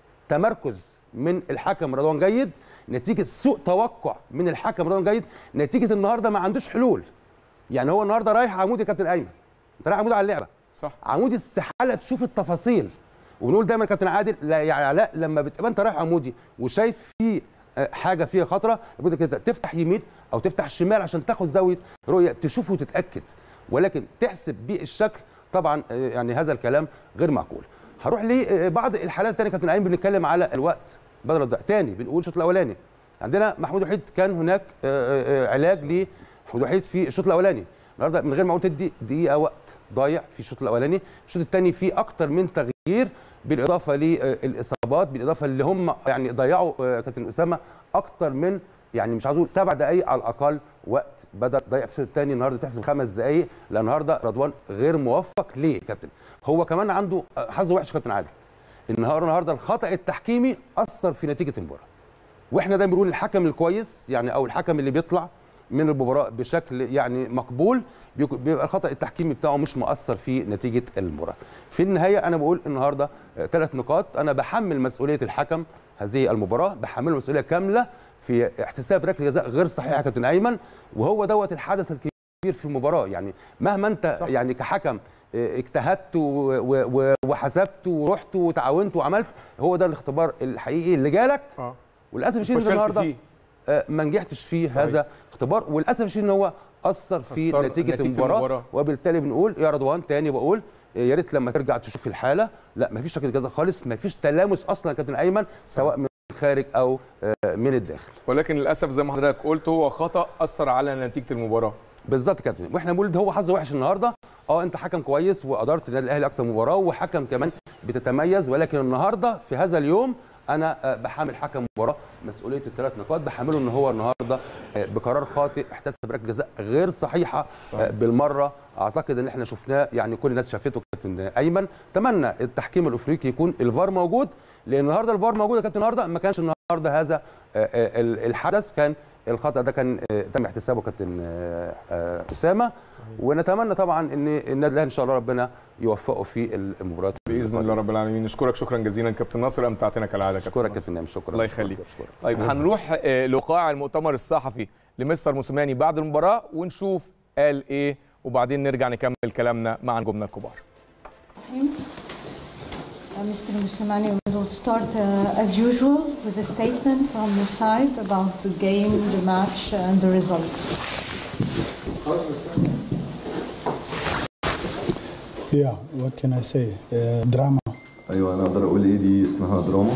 تمركز من الحكم رضوان جيد نتيجه سوء توقع من الحكم رضوان جيد نتيجه النهارده ما عندوش حلول يعني هو النهارده رايح عمود يا كابتن ايمن انت رايح عمود على اللعبه صح عمودي استحاله تشوف التفاصيل وبنقول دايما كابتن عادل لا يعني علاء لما بتبقى انت رايح عمودي وشايف في آه، حاجه فيها خطره لابد كده تفتح يمين او تفتح شمال عشان تاخد زاويه رؤيه تشوف وتتاكد ولكن تحسب بالشكل طبعا آه، يعني هذا الكلام غير معقول هروح لبعض الحالات الثانيه كابتن ايمن بنتكلم على الوقت بدل الضيق تاني بنقول الشوط الاولاني عندنا محمود وحيد كان هناك آه، آه، علاج لمحمود وحيد في الشوط الاولاني النهارده من غير ما اقول تدي دقيقه وقت ضايع في الشوط الاولاني الشوط الثاني فيه اكتر من تغيير بالاضافه للاصابات بالاضافه اللي هم يعني ضيعوا آه، كابتن اسامه اكتر من يعني مش عاوز اقول سبع دقائق على الاقل وقت بدا ضيع في الشوط الثاني النهارده تحسب خمس دقائق لان النهارده رضوان غير موفق ليه يا كابتن هو كمان عنده آه، حظ وحش يا كابتن عادل النهارده النهارده الخطا التحكيمي اثر في نتيجه المباراه واحنا دايما بنقول الحكم الكويس يعني او الحكم اللي بيطلع من المباراه بشكل يعني مقبول بيك- بيبقى الخطا التحكيمي بتاعه مش مؤثر في نتيجه المباراه في النهايه انا بقول النهارده ثلاث نقاط انا بحمل مسؤوليه الحكم هذه المباراه بحمله مسؤوليه كامله في احتساب ركله جزاء غير صحيحه يا كابتن ايمن وهو دوت الحدث الكبير في المباراه يعني مهما انت صح. يعني كحكم اه، اجتهدت و- و- و- وحسبت ورحت وتعاونت وعملت هو ده الاختبار الحقيقي اللي جالك اه وللاسف الشديد فشلت النهارده فيه. آه، ما نجحتش فيه صحيح. هذا اختبار وللاسف الشديد ان هو اثر في أثر نتيجه, نتيجة المباراه, المباراة. وبالتالي بنقول يا رضوان تاني بقول آه، يا ريت لما ترجع تشوف الحاله لا ما فيش ركله جزاء خالص ما فيش تلامس اصلا يا كابتن ايمن سواء من الخارج او آه، من الداخل ولكن للاسف زي ما حضرتك قلت هو خطا اثر على نتيجه المباراه بالظبط يا كابتن واحنا بنقول ده هو حظ وحش النهارده اه انت حكم كويس واداره النادي الاهلي اكتر مباراه وحكم كمان بتتميز ولكن النهارده في هذا اليوم انا آه، بحامل حكم مباراه مسؤوليه الثلاث نقاط بحمله ان هو النهارده آه، بقرار خاطئ احتسب ركله جزاء غير صحيحه آه، بالمره اعتقد ان احنا شفناه يعني كل الناس شافته كابتن ايمن اتمنى التحكيم الافريقي يكون الفار موجود لان النهارده الفار موجود يا كابتن النهارده ما كانش النهارده هذا آه، آه، ال- الحدث كان الخطا ده كان آه، تم احتسابه كابتن آه، آه، اسامه ونتمنى طبعا ان النادي الاهلي ان شاء الله ربنا يوفقه في المباريات باذن الله رب العالمين نشكرك شكرا جزيلا كابتن ناصر امتعتنا كالعاده يا كابتن اشكرك ناصر. كابتن نعم شكرا الله يخليك. شكرا. طيب هنروح آه، لقاع المؤتمر الصحفي لمستر موسيماني بعد المباراه ونشوف قال ايه وبعدين نرجع نكمل كلامنا مع نجومنا الكبار Uh, Mr. Musumani, we will start uh, as usual with a statement from your side about the game, the match, and the result. Yeah, what can I say? Uh, drama. ايوه انا اقدر اقول ايه دي اسمها دراما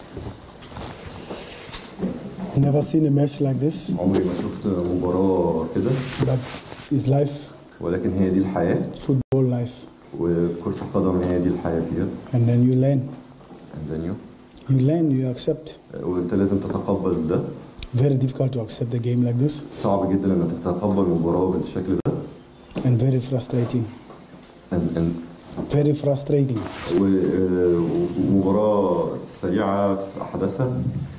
Never seen a match like this, عمري ما شفت مباراه كده but it's life, ولكن هي دي الحياه football life. وكره القدم هي دي الحياه فيها And then you learn. And then you. You learn, you accept. وانت لازم تتقبل ده Very difficult to accept a game like this, صعب جدا انك تتقبل مباراه بالشكل ده and very frustrating. and, and Very frustrating. و- آه، ومباراه سريعه في احداثها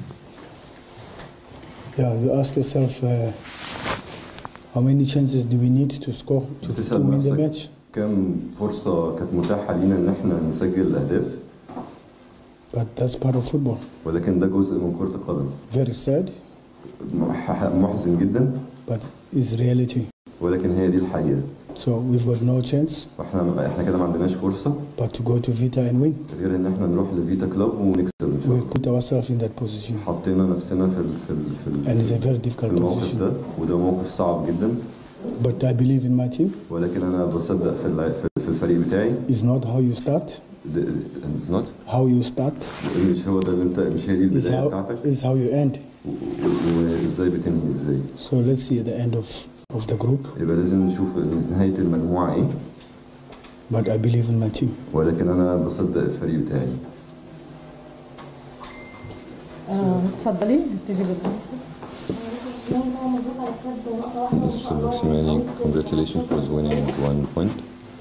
Yeah, you ask yourself, uh, how many chances do we need to score to, to بتسال win the نفسك match? كم فرصه كانت متاحه لينا ان احنا نسجل الاهداف But that's part of football. ولكن ده جزء من كره القدم Very sad, مح- محزن جدا but it's reality. ولكن هي دي الحقيقه So we've got no chance فاحنا احنا كده ما عندناش فرصه but to go to Vita and win. غير ان احنا نروح لفيتا كلوب ونكسب ان شاء We've الله put ourselves in that position, حطينا نفسنا في ال في ال في, ال and it's a very في difficult الموقف position. ده وده موقف صعب جدا But I believe in my team. ولكن انا بصدق في الع- في في الفريق بتاعي It's not how you start, ده- and it's not how you start مش هو ده اللي انت مش هي دي is البدايه how, بتاعتك is how you end. و- و- وازاي بتنهي ازاي So let's see at the end of, of the group. يبقى لازم نشوف نهايه المجموعه ايه But I believe in my team. ولكن انا بصدق الفريق بتاعي تفضلي نبتدي بالمنصب. Mr. Mosimani, congratulations for winning one point.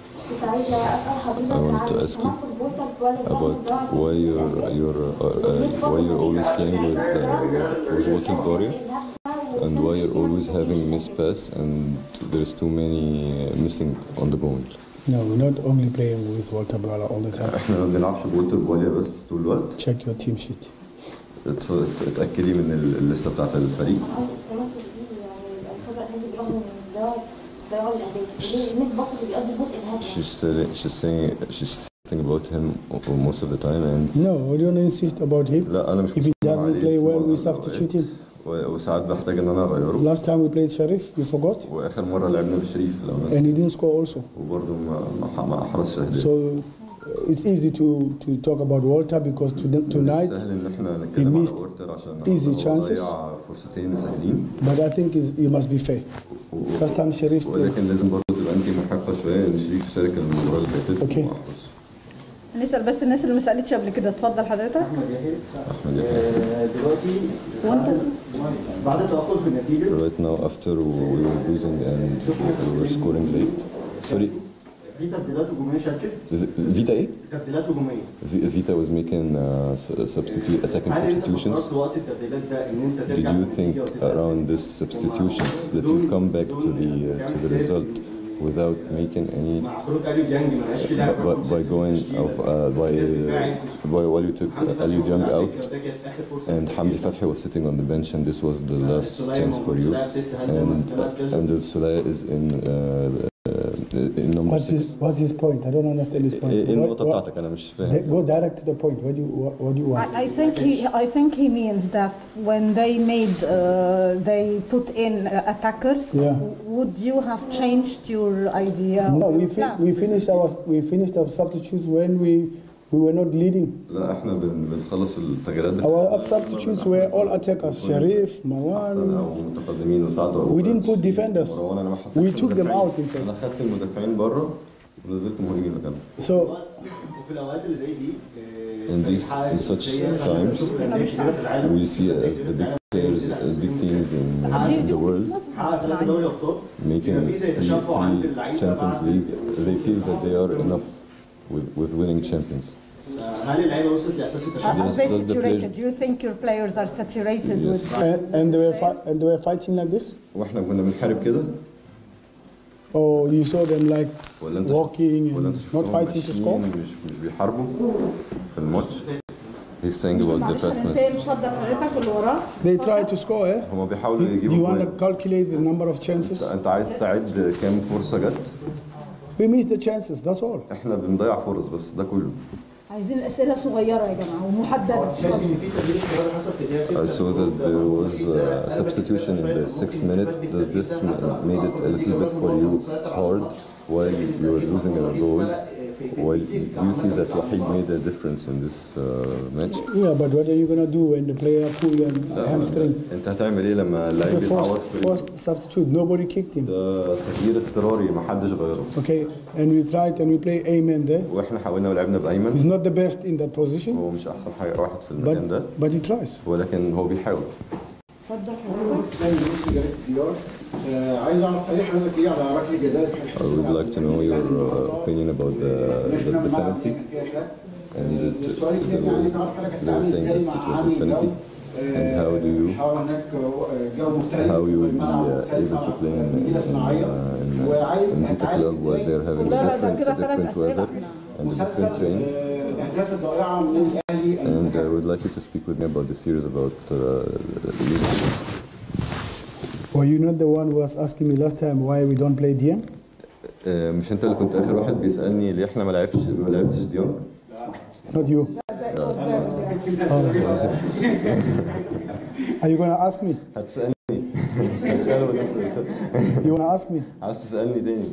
I wanted to ask you About why you're you're uh, uh, why you're always playing with uh, with, with Walter Boria and why you're always having miss pass and there's too many uh, missing on the goal. No, we're not only playing with Walter Brala all the time. احنا ما بنلعبش بولتر بوليا بس طول الوقت Check your team sheet. ات- اتاكدي من ال- الليسته بتاعت الفريق She's saying she's saying she's saying about him most of the time and No, we don't insist about him. لا انا مش If he مصمم doesn't عليه play في well, we معظم substitute الأوقات. him. و- وساعات بحتاج ان انا اغيره Last time we played Sharif, you forgot, واخر مره لعبنا بشريف لو and ناس he didn't score also. وبرضه ما ما ما احرزش اهداف So uh, it's easy to, to talk about Walter because to, tonight, سهل ان احنا نتكلم على missed اورتر عشان easy هو chances. ضيع فرصتين سهلين but I think is you must be fair. و- First time Sharif played. ولكن لازم برضه تبقى انت محقه شويه ان شريف شارك المباراه اللي فاتت أوكي. وأحرز. نسأل بس الناس اللي ما سألتش قبل كده اتفضل حضرتك احمد يحيى دلوقتي وانت بعد التوقف في النتيجه right now after we were losing and we were scoring late. Sorry, في تبديلات هجوميه شكل فيتا ايه؟ تبديلات هجوميه في- Vita was making uh, s- substitute attacking هل انت substitutions. فكرت وقت التبديلات ده ان انت Did ترجع you للنتيجة think وتبدأ around this substitutions that you come back to the uh, to the result without making any مع خروج اليو ديانج ما بقاش في لاعب by, by going of uh, by by while you took Ali Young out ده كانت اخر فرصه and Hamdi Fathi was sitting on the bench and this was the last chance for you and and the Sulay is in uh, uh, in number What's six. his, what's his point? I don't understand his point. ايه إيه What- النقطة what- بتاعتك أنا مش فاهم. Go direct to the point. What do you, what, what do you want? I, I think he I think he means that when they made uh, they put in uh, attackers, Yeah. would you have changed your idea? No, or we, your fin- plan? we finished our we finished our substitutes when we we were not leading. لا احنا بن- بنخلص التغييرات Our substitutes were all attackers. Sharif, Marwan. او متقدمين وسعد We didn't put defenders. مروان انا ما We حطيتش took them مدافعين. out, in fact. انا خدت المدافعين بره ونزلت مهاجمين مكانهم So وفي الاوقات اللي زي دي آه، In these in such times, we see as the big players, uh, big teams in, in the world حقق ثلاثه دوري ابطال making يبقى في زي three, تشبع عند three اللعيبه Champions بعد League. They feel that they are enough with, with winning champions. هل اللعيبه وصلت لاساس التشبع؟ Are they does the saturated? Do you think your players are saturated Yes. with? and, and they were fi- and they were fighting like this. واحنا كنا بنحارب كده Or you saw them like ولا انت walking ولا انت and not شفتهم fighting to score. ماشيين مش مش بيحاربوا في الماتش. He's saying about the past match. مصدق فرقتك اللي وراه They tried to score. Eh? هما بيحاولوا Do you يجيبوا want جوان. to calculate the number of chances? انت عايز تعد كام فرصة جت؟ We missed the chances. That's all. احنا بنضيع فرص بس ده كله. عايزين اسئله صغيره يا جماعه ومحدده شايف ان في تغيير استمراري حصل في الدقيقه I 6 saw that there was a substitution in the sixth minute. Does this ma- made it a little bit for you hard while you were losing a goal? While do you see that Wahid made a difference in this uh, match? Yeah, but what are you gonna do when the player pull a hamstring? انت هتعمل ايه لما It's اللاعب a بيتعور first, في first substitute. Nobody kicked him. ده تغيير اضطراري ما حدش غيره Okay, and we tried and we play Amen there. واحنا حاولنا ولعبنا He's بايمن not the best in that position, هو مش احسن حاجه واحد في المكان ده but but he tries. ولكن هو بيحاول اتفضل لاعب روسي جاريت ديار آه، عايز اعرف تعليق حضرتك ايه على ركله الجزاء اللي I كانت would like to know your uh, opinion about the, the, the penalty and that السؤال الثاني there عايز was اعرف حضرتك they were هتتعامل saying ازاي that مع it was علي a penalty الجو and how do you حاول هناك آه، جو مختلف how you will be والملعب uh, مختلف able to play in, مدينه in, صناعيه uh, in, وعايز in Vita هتعالج Club where ازاي they're having لا، لا، ده different, كده تلات different أسئلة weather احنا. and a مسلسل different train آه، الاهداف الضائعه من النادي الاهلي and I would like you to speak with me about the series about uh, Leeds. Were you not the one who was asking me last time why we don't play Dian? آه، مش انت اللي كنت اخر واحد بيسالني ليه احنا ما لعبش ما لعبتش ديونج It's not you. Are you gonna ask me? هتسالني هتساله نفسه You wanna ask me? عاوز تسالني تاني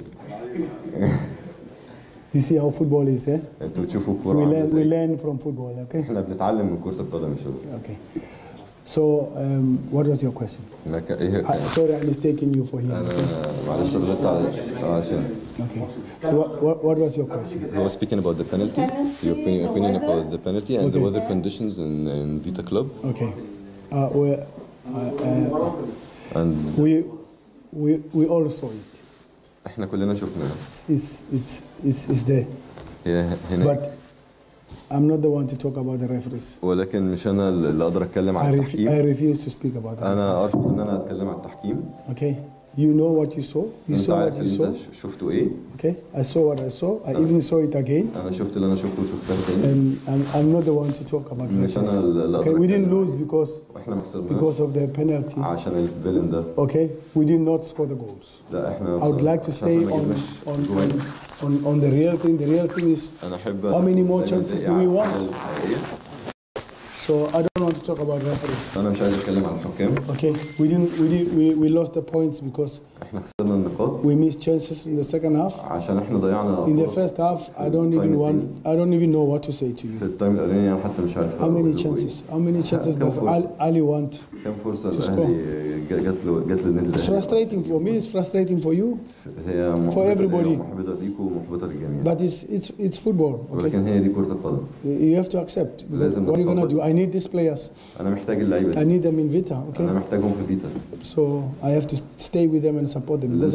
You see how football is, eh? انتوا بتشوفوا الكوره We عامله learn, we ازاي learn from football, okay? احنا بنتعلم من كره القدم يا شباب Okay. So, um, what was your question? ما كان ايه I, كان sorry, I'm mistaking you for him. انا معلش غلطت على عشان Okay. So, what, what, what was your question? He was speaking about the penalty, your opinion, the opinion weather. about the penalty and the Okay. weather conditions in, in Vita Club. Okay. Uh, we, uh, uh, And we, we, we all saw it. احنا كلنا شفناها It's, it's, it's, it's there. هي هناك But I'm not the one to talk about the referees. ولكن مش انا اللي اقدر اتكلم I, عن ref- I التحكيم refuse to speak about the انا referees. ارفض ان انا اتكلم عن التحكيم Okay? You know what you saw. You انت saw what عارف you اللي saw. انت ش- شفته ايه Okay? I saw what I saw. I even saw it again. انا شفت اللي انا شفته وشفتها تاني And I'm, I'm not the one to talk about مش referees. انا اللي Okay? اقدر We didn't أتكلم. lose because واحنا ما because خسرناش of the penalty. عشان الفيلن ده Okay? We did not score the goals. لا احنا I would like to عشان stay احنا ما on, جبناش on, جوان. on, on, on the real thing. The real thing is انا احب How many more دايماً chances زي do we على want? الحاجة الحقيقية. so I don't want to talk about referees. انا مش عايز اتكلم عن الحكام Okay? We didn't we did we, we lost the points because احنا خسرنا النقاط we missed chances in the second half. عشان احنا ضيعنا In the فرص first half, I في don't التايم even want التاني. I don't even know what to say to في you. التايم الاولاني انا حتى مش عارف How many أقول له إيه. chances? How many chances كم does فرصة؟ Ali, Ali want? كم فرصه to الاهلي جا- جات له جات للنادي It's الاهلي frustrating for me. It's frustrating for you. هي محبطه everybody. ليا ومحبطه ليكوا ومحبطه للجميع But it's it's it's football. ولكن Okay? هي دي كره القدم You have to accept. Because لازم What are you gonna نتقبل. do? I need these players. انا محتاج اللعيبه I دي need them in Vita. انا Okay? محتاجهم في فيتا So I have to stay with them and support them because I لازم trust افضل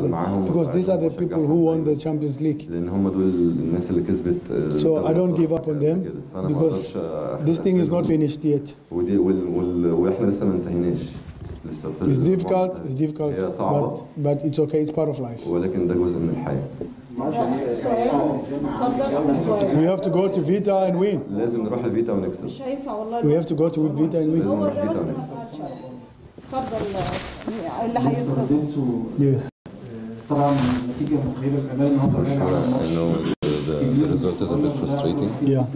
them معاهم because these are the وأساعدهم people who won the Champions League. لان هم دول الناس اللي كسبت آه، So دوري I don't الأبطال give up on them كده. فأنا ما because أقدرش، آه، this thing is not أسيبهم. finished yet. ودي وال وال واحنا لسه ما انتهيناش لسه It's difficult, it's difficult, هي صعبة but but it's okay. It's part of life. ولكن ده جزء من الحياه We have to go to Vita and win. لازم نروح الفيتا ونكسب مش هينفع والله We have to go to Vita and لازم win. نروح الفيتا ونكسب اتفضل اللي هيطلب بيراميدز و- Yes. طبعا نتيجه مخيبه الامال النهارده For غايب عن sure, I الماتش. know the, the, the result is a bit frustrating. Yeah.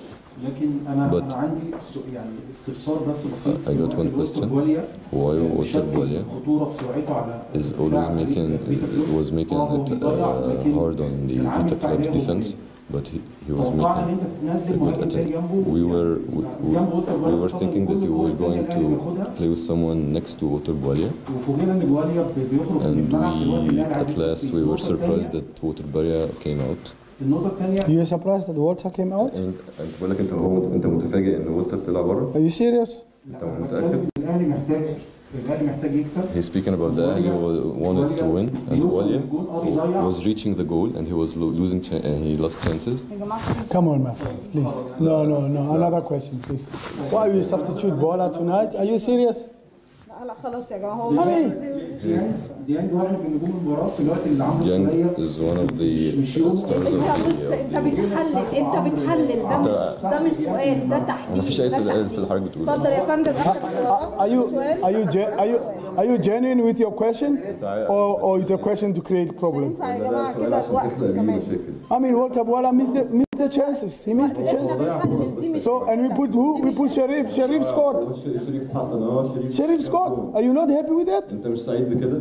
لكن انا But- انا عندي سو- يعني استفسار بس بسيط I got one question. بوليا Why Walter بيشكل Bolia خطوره بسرعته على is always making was making it uh, hard on the Vita Club defense, but he, he was توقعنا ان making انت تنزل a good مهاجم تاني attack. جنبه We were we, جنب وولتر we, we بوليا were خاصة thinking that كل you جول were تاني going الأهلي to بياخدها play with someone next to Walter Bolia, وفوجئنا ان بوليا بي- بيخرج من and الملعب في الوقت اللي we الاهلي عايز at يكسب last فيه. we were النقطة surprised التانية- that Walter Bolia came out. النقطه الثانيه You surprised that Walter came out? انت انت بقول لك انت هو انت متفاجئ ان وولتر طلع بره Are you serious? انت متاكد الاهلي محتاج الاهلي محتاج يكسب He's speaking about the Ahly who wanted to win, and Walia who was reaching the goal and he was lo- losing, cha- uh, he lost chances. يا جماعه Come on, my friend, please. No, no, no. Another question, please. Why you substitute Bola tonight? Are you serious? لا لا خلاص يا جماعه هو I mean, ديانج ديانج واحد من نجوم المباراه في الوقت اللي عمرو Dieng السوليه is one of the مش يوم stars انت of بص the. انت بتحلل انت بتحلل ده مش ده مش سؤال ده تحليل ما فيش أي ده سؤال تحليل. في اللي حضرتك بتقوله. اتفضل يا فندم اخر are you are you gen- are you are you genuine with your question, or or is a question to create problem? ينفع يا جماعه كده عشان الوقت تخلق بيه كمان مشاكل I mean, Walter Bola missed the missed the chances. He missed the chances. So and we put who? We put Sharif. Sharif scored. شريف حطن اه شريف Sharif scored. Are you not happy with that? انت مش سعيد بكده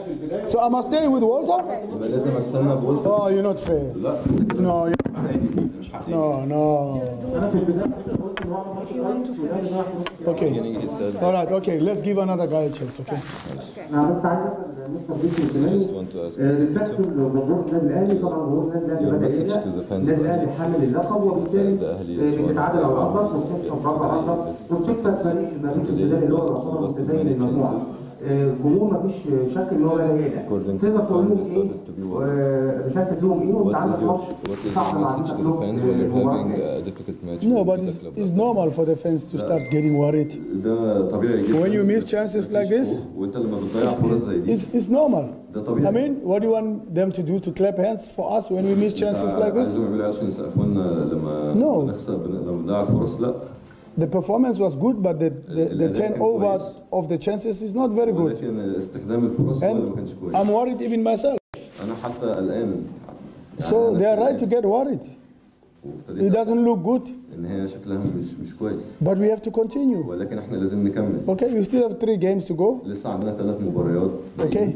So I must stay with Walter? يبقى لازم استنى بولتر Oh, you're not fair. لا No, you're not fair. No, no. انا في البدايه قلت ان هو ماتش كويس والاهلي ضيع فرص Okay. He said, All right. Okay. Let's give another guy a chance. Okay. انا بس عايز اسال مستر بيتر just السناني want to ask رسالته لجمهور النادي الاهلي طبعا جمهور النادي Your الاهلي message بدا to the هنا fans النادي of الاهلي Ahly. حامل اللقب وبالتالي The Ahly آه، is one of بتتعادل the على ارضك favorites وبتكسب to بره today ارضك is وبتكسب today. فريق البريد Today السوداني اللي هو he يعتبر lost to متزين many المجموعه chances. آه، الجمهور مفيش شك ان هو بدا يقلق According to تقدر the تقول لهم fans, they ايه started to be worried. آه، رسالتك لهم ايه وانت What عندك is your ماتش what is صعب your مع message فيتا to the كلوب fans when you're المباراة having الجاية؟ a difficult match? No, with but Vita it's, Club? it's normal for the fans to start getting worried. ده طبيعي جدا When you miss chances like this, وانت لما بتضيع فرص زي دي It's, it's normal. ده I طبيعي mean, what do you want them to do to clap hands for us when we miss chances like this? عايزهم يعملوا عشان يسقفوا لنا لما No. نخسر لما بنضيع الفرص لا The performance was good, but the, the, the الأداء كان turnover كويس. of the chances is not very good. ولكن استخدام الفرص هو اللي ما كانش And كويس I'm worried even myself. انا حتى قلقان So يعني they are أنا right to get worried. It وابتديت doesn't look good, ان هي شكلها مش مش كويس but we have to continue. ولكن احنا لازم نكمل Okay, we still have three games to go. لسه عندنا ثلاث مباريات Okay.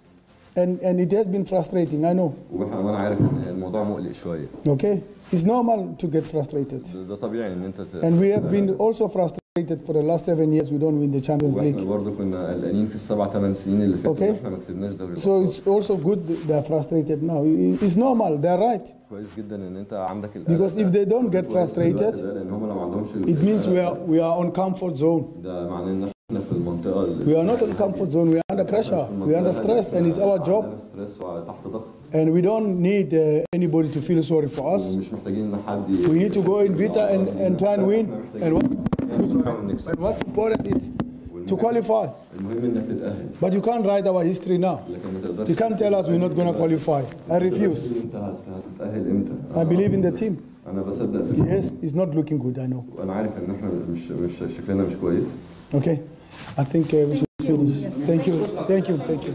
And, and it has been frustrating, I know. واحنا وانا عارف ان الموضوع مقلق شويه Okay. It's normal to get frustrated. ده- ده طبيعي ان انت ت... And we have been also frustrated for the last seven years we don't win the Champions واحنا League. برضه كنا قلقانين في السبع ثمان سنين اللي فاتوا Okay. إن احنا ما كسبناش دوري So it's also good that they're frustrated now. It- It's normal, they're right. كويس جدا ان انت عندك القلق Because if ده. they don't get كويس في الوقت frustrated, ده لان هم لو ما عندهمش It means we are, we are on comfort zone. ده معناه ان احنا في المنطقه اللي We are not on comfort zone, we are under pressure, we are under stress, and it's our job. عندنا ستريس وتحت ضغط And we don't need uh, anybody to feel sorry for us. ومش محتاجين ان حد We need to go in Vita and, and try and win. And, what, نحاول نكسب and what's important is to qualify. المهم انك تتاهل But you can't write our history now. لكن ما تقدرش You can't tell us we're not going to qualify. I refuse. انت هت- هتتاهل امتى I believe in the team. انا بصدق في الفريق. Yes, it's not looking good, I know. وانا عارف ان احنا مش مش شكلنا مش كويس Okay? I think uh, we should finish. Thank you. Thank you. Thank you.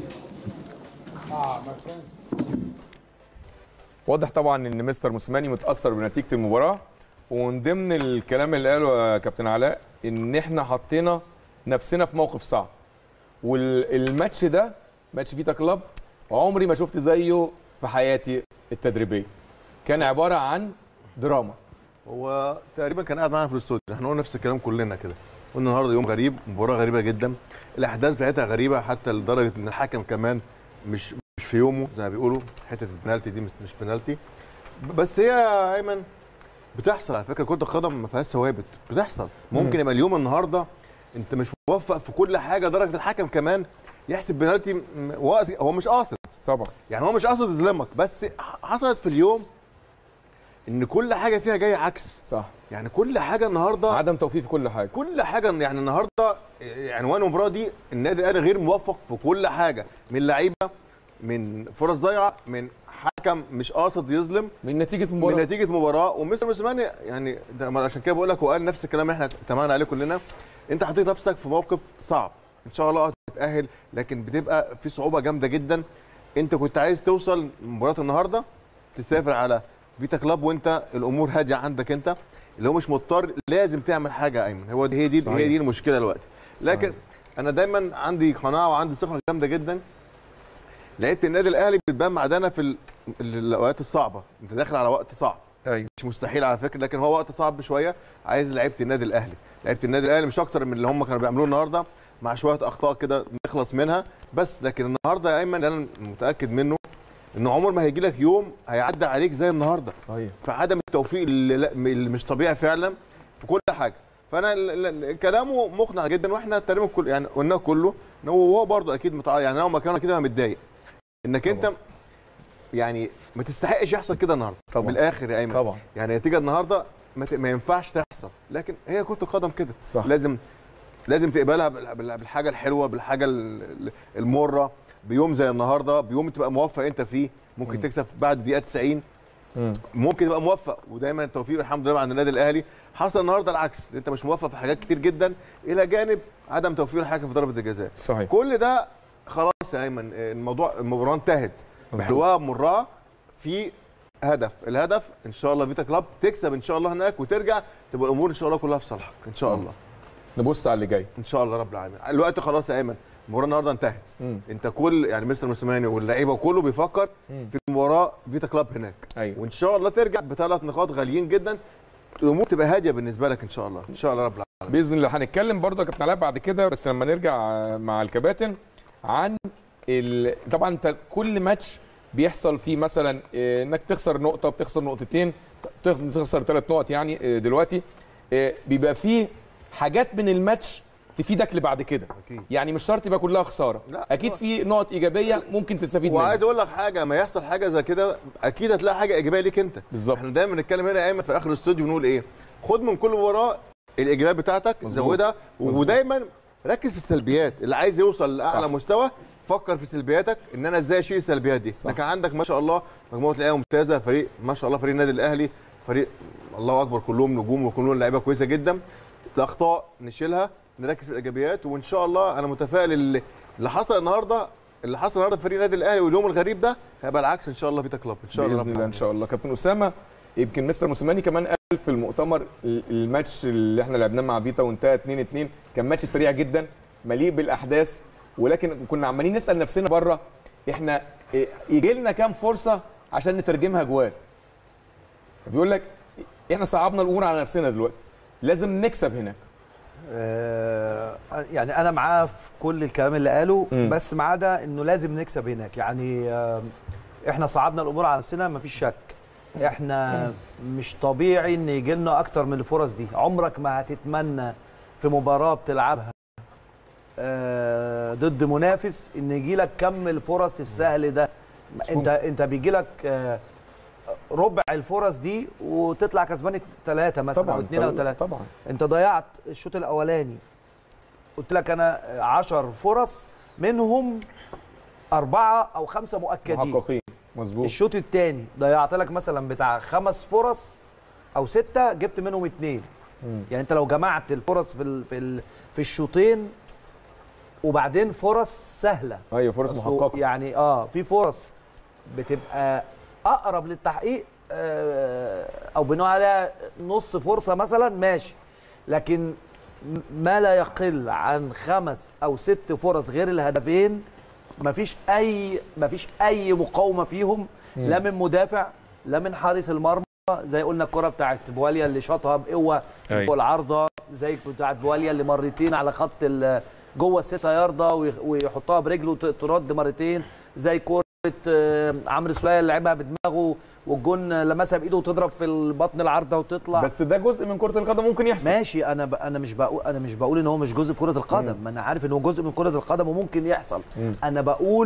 واضح طبعا ان مستر موسيماني متاثر بنتيجه المباراه ومن ضمن الكلام اللي قاله يا كابتن علاء ان احنا حطينا نفسنا في موقف صعب والماتش ده ماتش فيتا كلاب عمري ما شفت زيه في حياتي التدريبيه كان عباره عن دراما هو تقريبا كان قاعد معانا في الاستوديو احنا قلنا نفس الكلام كلنا كده قلنا النهارده يوم غريب مباراه غريبه جدا الاحداث بتاعتها غريبه حتى لدرجه ان الحكم كمان مش مش في يومه زي ما بيقولوا حته البنالتي دي مش مش بنالتي بس هي يا ايمن بتحصل على فكره كره القدم ما فيهاش ثوابت بتحصل ممكن يبقى اليوم النهارده انت مش موفق في كل حاجه درجه الحكم كمان يحسب بنالتي م- واقص- هو مش قاصد طبعا يعني هو مش قصد يظلمك بس حصلت في اليوم ان كل حاجه فيها جايه عكس صح يعني كل حاجه النهارده عدم توفيق في كل حاجه كل حاجه يعني النهارده عنوان المباراه دي النادي الاهلي غير موفق في كل حاجه من لعيبه من فرص ضايعه من حكم مش قاصد يظلم من نتيجه مباراه من نتيجه مباراه ومستر موسيماني يعني ده ما عشان كده بقول لك هو قال نفس الكلام اللي احنا اتفقنا عليه كلنا انت حطيت نفسك في موقف صعب ان شاء الله هتتاهل لكن بتبقى في صعوبه جامده جدا انت كنت عايز توصل مباراه النهارده تسافر على فيتا كلاب وانت الامور هاديه عندك انت اللي هو مش مضطر لازم تعمل حاجه يا ايمن هو دي هي دي صحيح. هي دي المشكله دلوقتي لكن صحيح. انا دايما عندي قناعه وعندي ثقه جامده جدا لعيبه النادي الاهلي بتبان معدنه في ال- ال- الاوقات الصعبه انت داخل على وقت صعب ايوه مش مستحيل على فكره لكن هو وقت صعب شويه عايز لعيبه النادي الاهلي لعيبه النادي الاهلي مش اكتر من اللي هم كانوا بيعملوه النهارده مع شويه اخطاء كده نخلص منها بس لكن النهارده يا ايمن اللي انا متاكد منه ان عمر ما هيجي لك يوم هيعدي عليك زي النهارده صحيح فعدم التوفيق اللي, لا- اللي مش طبيعي فعلا في كل حاجه فانا ال- ال- كلامه مقنع جدا واحنا تقريبا كل يعني قلناه كله ان هو وهو برضه اكيد متع... يعني لو مكانه كده انا متضايق انك انت يعني ما تستحقش يحصل كده النهارده طبعا. بالاخر يا ايمن طبعا يعني النتيجه النهارده ما, ت... ما ينفعش تحصل لكن هي كره القدم كده صح لازم لازم تقبلها بال- بال- بالحاجه الحلوه بالحاجه ال- ال- المره بيوم زي النهارده بيوم تبقى موفق انت فيه ممكن مم. تكسب بعد الدقيقه 90 مم. ممكن تبقى موفق ودايما التوفيق الحمد لله عند النادي الاهلي حصل النهارده العكس انت مش موفق في حاجات كتير جدا الى جانب عدم توفيق الحكم في ضربه الجزاء صحيح كل ده خلاص يا ايمن الموضوع المباراه انتهت مظبوط. بحلوها بمرها في هدف الهدف ان شاء الله فيتا كلاب تكسب ان شاء الله هناك وترجع تبقى الامور ان شاء الله كلها في صالحك ان شاء الله نبص على اللي جاي ان شاء الله رب العالمين الوقت خلاص يا ايمن المباراه النهارده انتهت مم. انت كل يعني مستر موسيماني واللعيبه كله بيفكر مم. في مباراه فيتا كلاب هناك ايوه وان شاء الله ترجع بثلاث نقاط غاليين جدا الامور تبقى هاديه بالنسبه لك ان شاء الله ان شاء الله رب العالمين باذن الله هنتكلم برضه يا كابتن علاء بعد كده بس لما نرجع مع الكباتن عن ال... طبعا انت كل ماتش بيحصل فيه مثلا آه، انك تخسر نقطه بتخسر نقطتين تخ- تخسر ثلاث نقط يعني آه، دلوقتي آه، بيبقى فيه حاجات من الماتش تفيدك لبعد كده أكيد. يعني مش شرط يبقى كلها خساره لا، اكيد هو- في نقط ايجابيه ممكن تستفيد منها وعايز اقول لك حاجه ما يحصل حاجه زي كده اكيد هتلاقي حاجه ايجابيه ليك انت بالظبط احنا دايما بنتكلم هنا يا ايمن في اخر الاستوديو بنقول ايه خد من كل مباراه الايجابيات بتاعتك مظبوط. زودها مظبوط. ودايما ركز في السلبيات اللي عايز يوصل لاعلى صح. مستوى فكر في سلبياتك ان انا ازاي اشيل السلبيات دي صح. لكن عندك ما شاء الله مجموعه لعيبه ممتازه فريق ما شاء الله فريق النادي الاهلي فريق الله اكبر كلهم نجوم وكلهم لعيبه كويسه جدا الاخطاء نشيلها نركز في الايجابيات وان شاء الله انا متفائل اللي, اللي حصل النهارده اللي حصل النهارده في فريق النادي الاهلي واليوم الغريب ده هيبقى العكس ان شاء الله فيتا كلوب ان شاء الله باذن رب الله ان العالمين. شاء الله كابتن اسامه يمكن مستر موسيماني كمان قال في المؤتمر ال- الماتش اللي احنا لعبناه مع فيتا وانتهى 2 2 كان ماتش سريع جدا مليء بالاحداث ولكن كنا عمالين نسال نفسنا بره احنا إيه، يجي لنا كام فرصه عشان نترجمها جوان بيقول لك احنا صعبنا الامور على نفسنا دلوقتي لازم نكسب هناك آه، يعني انا معاه في كل الكلام اللي قاله مم. بس ما عدا انه لازم نكسب هناك يعني آه، احنا صعبنا الامور على نفسنا مفيش شك احنا مش طبيعي ان يجي لنا اكتر من الفرص دي عمرك ما هتتمنى في مباراه بتلعبها آه، ضد منافس ان يجي لك كم الفرص السهل ده انت انت بيجي لك آه، ربع الفرص دي وتطلع كسبان ثلاثه مثلا او طبعا اثنين او ثلاثه طبعا انت ضيعت الشوط الاولاني قلت لك انا 10 فرص منهم اربعه او خمسه مؤكدين محققين مظبوط الشوط الثاني ضيعت لك مثلا بتاع خمس فرص او سته جبت منهم اثنين مم. يعني انت لو جمعت الفرص في ال في ال في الشوطين وبعدين فرص سهله ايوه فرص أصله محققه يعني اه في فرص بتبقى اقرب للتحقيق آه، او بنقول عليها نص فرصه مثلا ماشي لكن م- ما لا يقل عن خمس او ست فرص غير الهدفين مفيش اي مفيش اي مقاومه فيهم لا من مدافع لا من حارس المرمى زي قلنا الكره بتاعت بواليا اللي شاطها بقوه أيوة. فوق العارضه زي بتاعت بواليا اللي مرتين على خط ال- جوه الستة ياردة ويخ- ويحطها برجله ت- ترد مرتين زي كرة آه، عمرو سولية اللي لعبها بدماغه والجون لمسها بايده وتضرب في البطن العارضه وتطلع بس ده جزء من كره القدم ممكن يحصل ماشي انا ب... انا مش بقول انا مش بقول ان هو مش جزء في كره القدم ما انا عارف ان هو جزء من كره القدم وممكن يحصل مم. انا بقول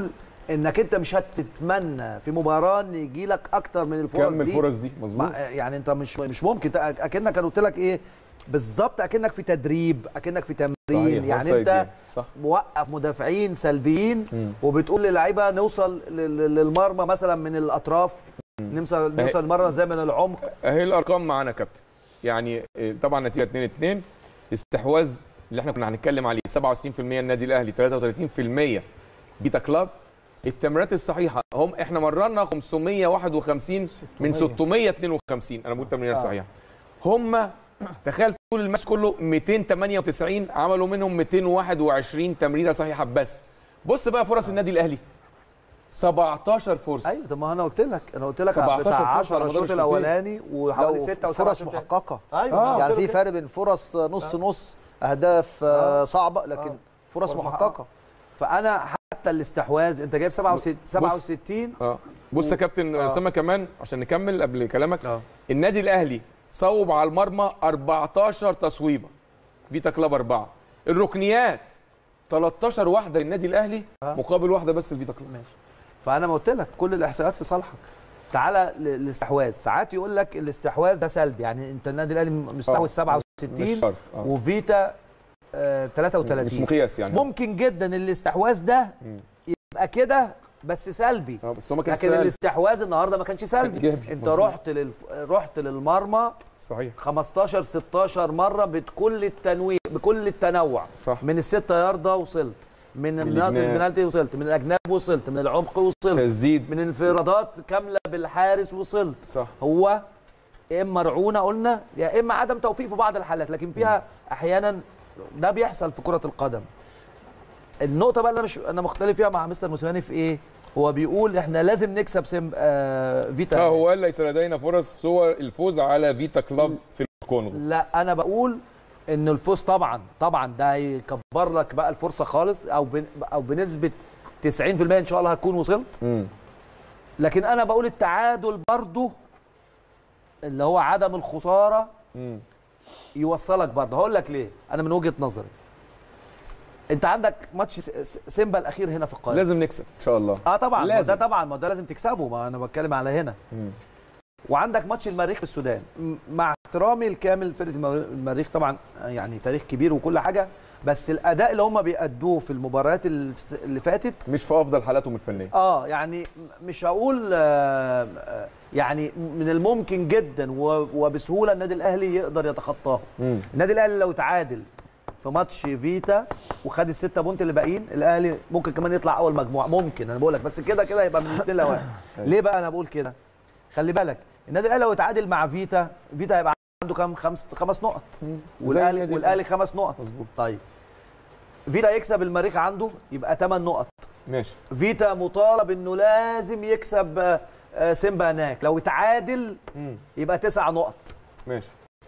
انك انت مش هتتمنى في مباراه ان يجي لك اكتر من الفرص كم دي الفرص دي مظبوط ما- يعني انت مش مش ممكن تق- اكنك انا قلت لك ايه بالظبط اكنك في تدريب اكنك في تمرين صحيح، يعني offside انت game. صح موقف مدافعين سلبيين مم. وبتقول للعيبه نوصل لل- لل- للمرمى مثلا من الاطراف نوصل نوصل المرمى زي من العمق اهي الارقام معانا يا كابتن يعني آه، طبعا نتيجه 2 2 استحواذ اللي احنا كنا هنتكلم عليه 67% النادي الاهلي 33% بيتا كلاب التمريرات الصحيحه هم احنا مررنا 551 من 652 انا بقول تمريرات آه. صحيحه هم تخيل طول الماتش كله 298 عملوا منهم 221 تمريره صحيحه بس بص بقى فرص النادي الاهلي 17 فرصه ايوه طب ما انا قلت لك انا قلت لك 17 بتاع فرصة 10 على مدار الشوط الشوطين. الاولاني وحوالي لو 6 و فرص محققه ايوه آه. يعني قلت في لك فرق بين فرص نص نص اهداف آه، صعبه لكن آه. فرص فرص محققه فانا حتى الاستحواذ انت جايب 67 67 اه بص يا كابتن آه. اسامه كمان عشان نكمل قبل كلامك اه النادي الاهلي صوب على المرمى 14 تصويبه فيتا كلاب اربعه الركنيات 13 واحده للنادي الاهلي آه. مقابل واحده بس لفيتا كلاب ماشي فانا ما قلت لك كل الاحصائيات في صالحك تعالى ل- الاستحواذ ساعات يقول لك الاستحواذ ده سلبي يعني انت النادي الاهلي مستحوذ مش 67 شرط آه. وفيتا آه 33 مش مقياس يعني ممكن جدا الاستحواذ ده مم. يبقى كده بس سلبي اه بس هو ما كانش لكن سهل. الاستحواذ النهارده ما كانش سلبي إيجابي. انت مظبوط. رحت للف... رحت للمرمى صحيح 15 16 مره بكل التنويع بكل التنوع صح من الستة ياردة وصلت من مناطق الجناب. البنالتي وصلت من الاجناب وصلت من العمق وصلت تسديد من انفرادات كامله بالحارس وصلت صح هو يا اما رعونه قلنا يا اما عدم توفيق في بعض الحالات لكن فيها احيانا ده بيحصل في كره القدم النقطه بقى اللي انا مش انا مختلف فيها مع مستر موسيماني في ايه هو بيقول احنا لازم نكسب سيم آه فيتا اه هو قال ليس لدينا فرص سوى الفوز على فيتا كلاب في الكونغو لا انا بقول ان الفوز طبعا طبعا ده هيكبر لك بقى الفرصه خالص او بن او بنسبه 90% ان شاء الله هتكون وصلت امم لكن انا بقول التعادل برضه اللي هو عدم الخساره امم يوصلك برضه هقول لك ليه انا من وجهه نظري انت عندك ماتش س- س- سيمبا الاخير هنا في القاهره لازم نكسب ان شاء الله اه طبعا ما لازم. ده طبعا ما ده لازم تكسبه ما انا بتكلم على هنا مم. وعندك ماتش المريخ في السودان م- مع احترامي الكامل فرقه المر- المريخ طبعا يعني تاريخ كبير وكل حاجه بس الاداء اللي هم بيأدوه في المباريات الس- اللي فاتت مش في افضل حالاتهم الفنيه اه يعني م- مش هقول آه، آه، يعني من الممكن جدا و- وبسهوله النادي الاهلي يقدر يتخطاه امم النادي الاهلي لو تعادل في ماتش فيتا وخد الستة بونت اللي باقيين الاهلي ممكن كمان يطلع اول مجموعه ممكن انا بقول لك بس كده كده يبقى من الاثنين لواحد ليه بقى انا بقول كده خلي بالك النادي الاهلي لو اتعادل مع فيتا فيتا هيبقى عنده كام خمس خمس نقط والاهلي النادي والاهلي خمس نقط مظبوط طيب فيتا يكسب المريخ عنده يبقى 8 نقط ماشي فيتا مطالب انه لازم يكسب آه، آه، سيمبا هناك لو اتعادل امم يبقى تسع نقط ماشي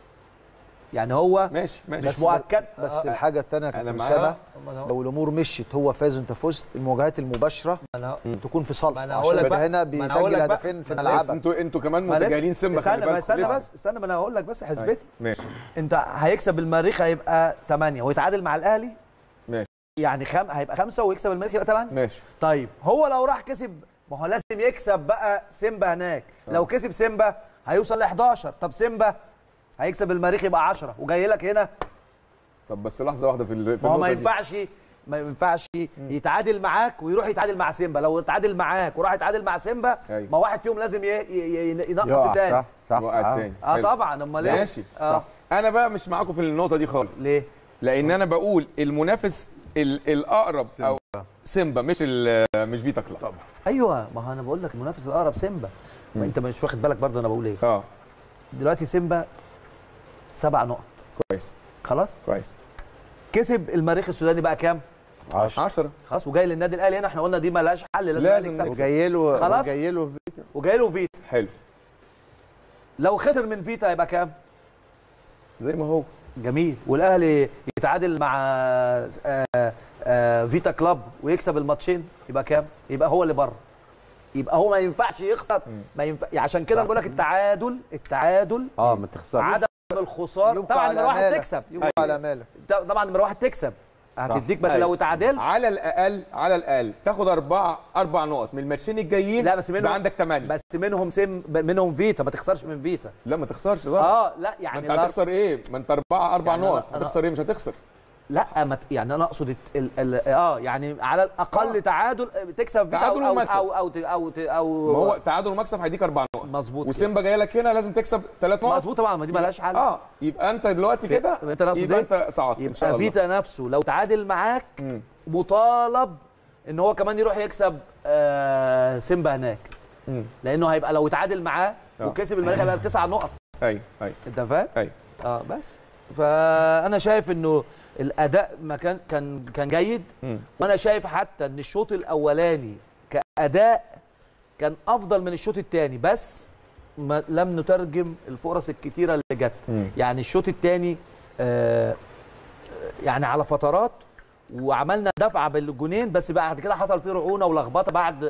يعني هو ماشي ماشي مش مؤكد بس الحاجه الثانيه أنا كابتن معاك. اسامه لو لو الامور مشيت هو فاز وانت فزت المواجهات المباشره انا تكون في صالح ما أنا هقول لك عشان بقى- هنا ما أنا هقول بيسجل لك بقى- هدفين في ما أنا بس ملعبك انتوا انتوا كمان ما لسه- متجاهلين سيمبا خلي استنى ما بالكم استنى لسه. بس استنى ما انا هقول لك بس حسبتي ماشي انت هيكسب المريخ هيبقى 8 ويتعادل مع الاهلي ماشي يعني خم... هيبقى 5 ويكسب المريخ يبقى 8 ماشي طيب هو لو راح كسب ما هو لازم يكسب بقى سيمبا هناك لو كسب سيمبا هيوصل ل 11 طب سيمبا هيكسب المريخ يبقى 10 وجاي لك هنا طب بس لحظه واحده في ال- في ما هو ما النقطة دي. ينفعش ما ينفعش يتعادل معاك ويروح يتعادل مع سيمبا لو اتعادل معاك وراح يتعادل مع سيمبا أيوة. ما واحد فيهم لازم ي... ي... ي... ينقص يقع، الثاني صح صح وقع آه. التاني اه حلو. طبعا امال ايه ماشي اه انا بقى مش معاكم في النقطه دي خالص ليه لان انا بقول المنافس ال- الاقرب او سيمبا مش ال- مش فيتا كلاب طبعا ايوه ما هو انا بقول لك المنافس الاقرب سيمبا ما انت مش واخد بالك برضه انا بقول ايه اه دلوقتي سيمبا سبع نقط كويس خلاص كويس كسب المريخ السوداني بقى كام 10 خلاص وجاي للنادي الاهلي هنا احنا قلنا دي مالهاش حل لازم, لازم لازم يكسب نكسب. وجاي له خلاص. وجاي له وجاي له فيتا حلو لو خسر من فيتا هيبقى كام زي ما هو جميل والاهلي يتعادل مع آه، آه، فيتا كلاب ويكسب الماتشين يبقى كام يبقى هو اللي بره يبقى هو ما ينفعش يخسر ما ينفع عشان كده بقول لك التعادل التعادل اه ما تخسرش عدم الخساره يبقى طبعا على نمره واحد مالك. تكسب يبقى على مالك طبعا نمره واحد تكسب هتديك بس أيوة. لو اتعادلت على الاقل على الاقل تاخد اربعه اربع نقط من الماتشين الجايين لا بس منهم يبقى عندك ثمانيه بس منهم سم منهم فيتا ما تخسرش من فيتا لا ما تخسرش طبعا اه لا ما يعني انت لا- هتخسر ايه ما انت اربعه اربع يعني نقط أنا- أنا- هتخسر ايه مش هتخسر لا ما ت- يعني انا اقصد الت- ال ال اه يعني على الاقل تعادل تكسب فيتا تعادل أو, ومكسب. او او او او, أو ما هو تعادل ومكسب هيديك اربع نقط مظبوط وسيمبا جاي لك هنا لازم تكسب ثلاث نقط مظبوط طبعا ما دي مالهاش حل اه يبقى انت دلوقتي في- كده انت ناقصد يبقى ايه؟ انت صعدت ان شاء يبقى الله فيتا نفسه لو تعادل معاك مطالب ان هو كمان يروح يكسب آه سيمبا هناك مم. لانه هيبقى لو تعادل معاه آه. وكسب المريخ هيبقى بتسع نقط ايوه ايوه انت فاهم؟ ايوه اه بس فانا شايف انه الاداء ما كان كان كان جيد مم. وانا شايف حتى ان الشوط الاولاني كاداء كان افضل من الشوط الثاني بس ما لم نترجم الفرص الكتيره اللي جت مم. يعني الشوط الثاني آه يعني على فترات وعملنا دفعه بالجونين بس بعد كده حصل فيه رعونه ولخبطه بعد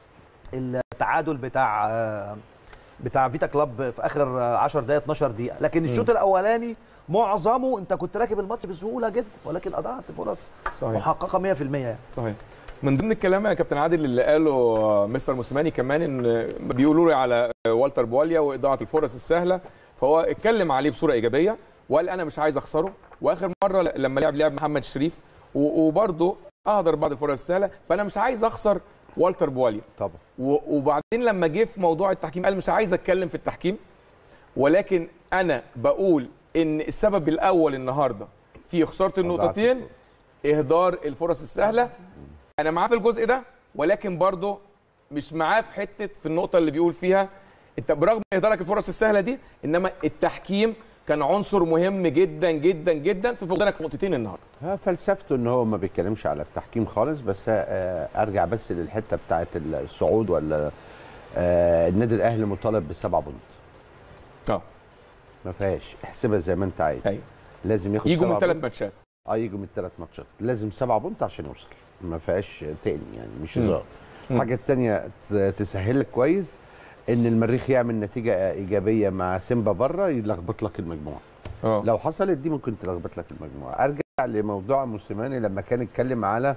التعادل بتاع آه، بتاع فيتا كلاب في اخر آه، 10 دقائق 12 دقيقه لكن الشوط الاولاني معظمه انت كنت راكب الماتش بسهوله جدا ولكن اضعت فرص صحيح محققه 100% يعني صحيح من ضمن الكلام يا كابتن عادل اللي قاله مستر موسيماني كمان ان بيقولوا لي على والتر بواليا واضاعه الفرص السهله فهو اتكلم عليه بصوره ايجابيه وقال انا مش عايز اخسره واخر مره لما لعب لعب محمد شريف و- وبرضه اهدر بعض الفرص السهله فانا مش عايز اخسر والتر بواليا طبعا و- وبعدين لما جه في موضوع التحكيم قال مش عايز اتكلم في التحكيم ولكن انا بقول ان السبب الاول النهارده في خساره النقطتين اهدار الفرص السهله انا معاه في الجزء ده ولكن برضه مش معاه في حته في النقطه اللي بيقول فيها انت برغم اهدارك الفرص السهله دي انما التحكيم كان عنصر مهم جدا جدا جدا في فقدانك نقطتين النهارده ها فلسفته ان هو ما بيتكلمش على التحكيم خالص بس آه، ارجع بس للحته بتاعه الصعود ولا آه، النادي الاهلي مطالب بسبعه بونت اه ما فيهاش احسبها زي ما انت عايز ايوه لازم ياخد يجوا من سبعة ثلاث بونت. ماتشات اه يجوا من ثلاث ماتشات لازم سبعة بونت عشان يوصل ما فيهاش تاني يعني مش مم. هزار مم. الحاجه التانيه ت- تسهل لك كويس ان المريخ يعمل نتيجه ايجابيه مع سيمبا بره يلخبط لك المجموعه اه لو حصلت دي ممكن تلخبط لك المجموعه ارجع لموضوع موسيماني لما كان اتكلم على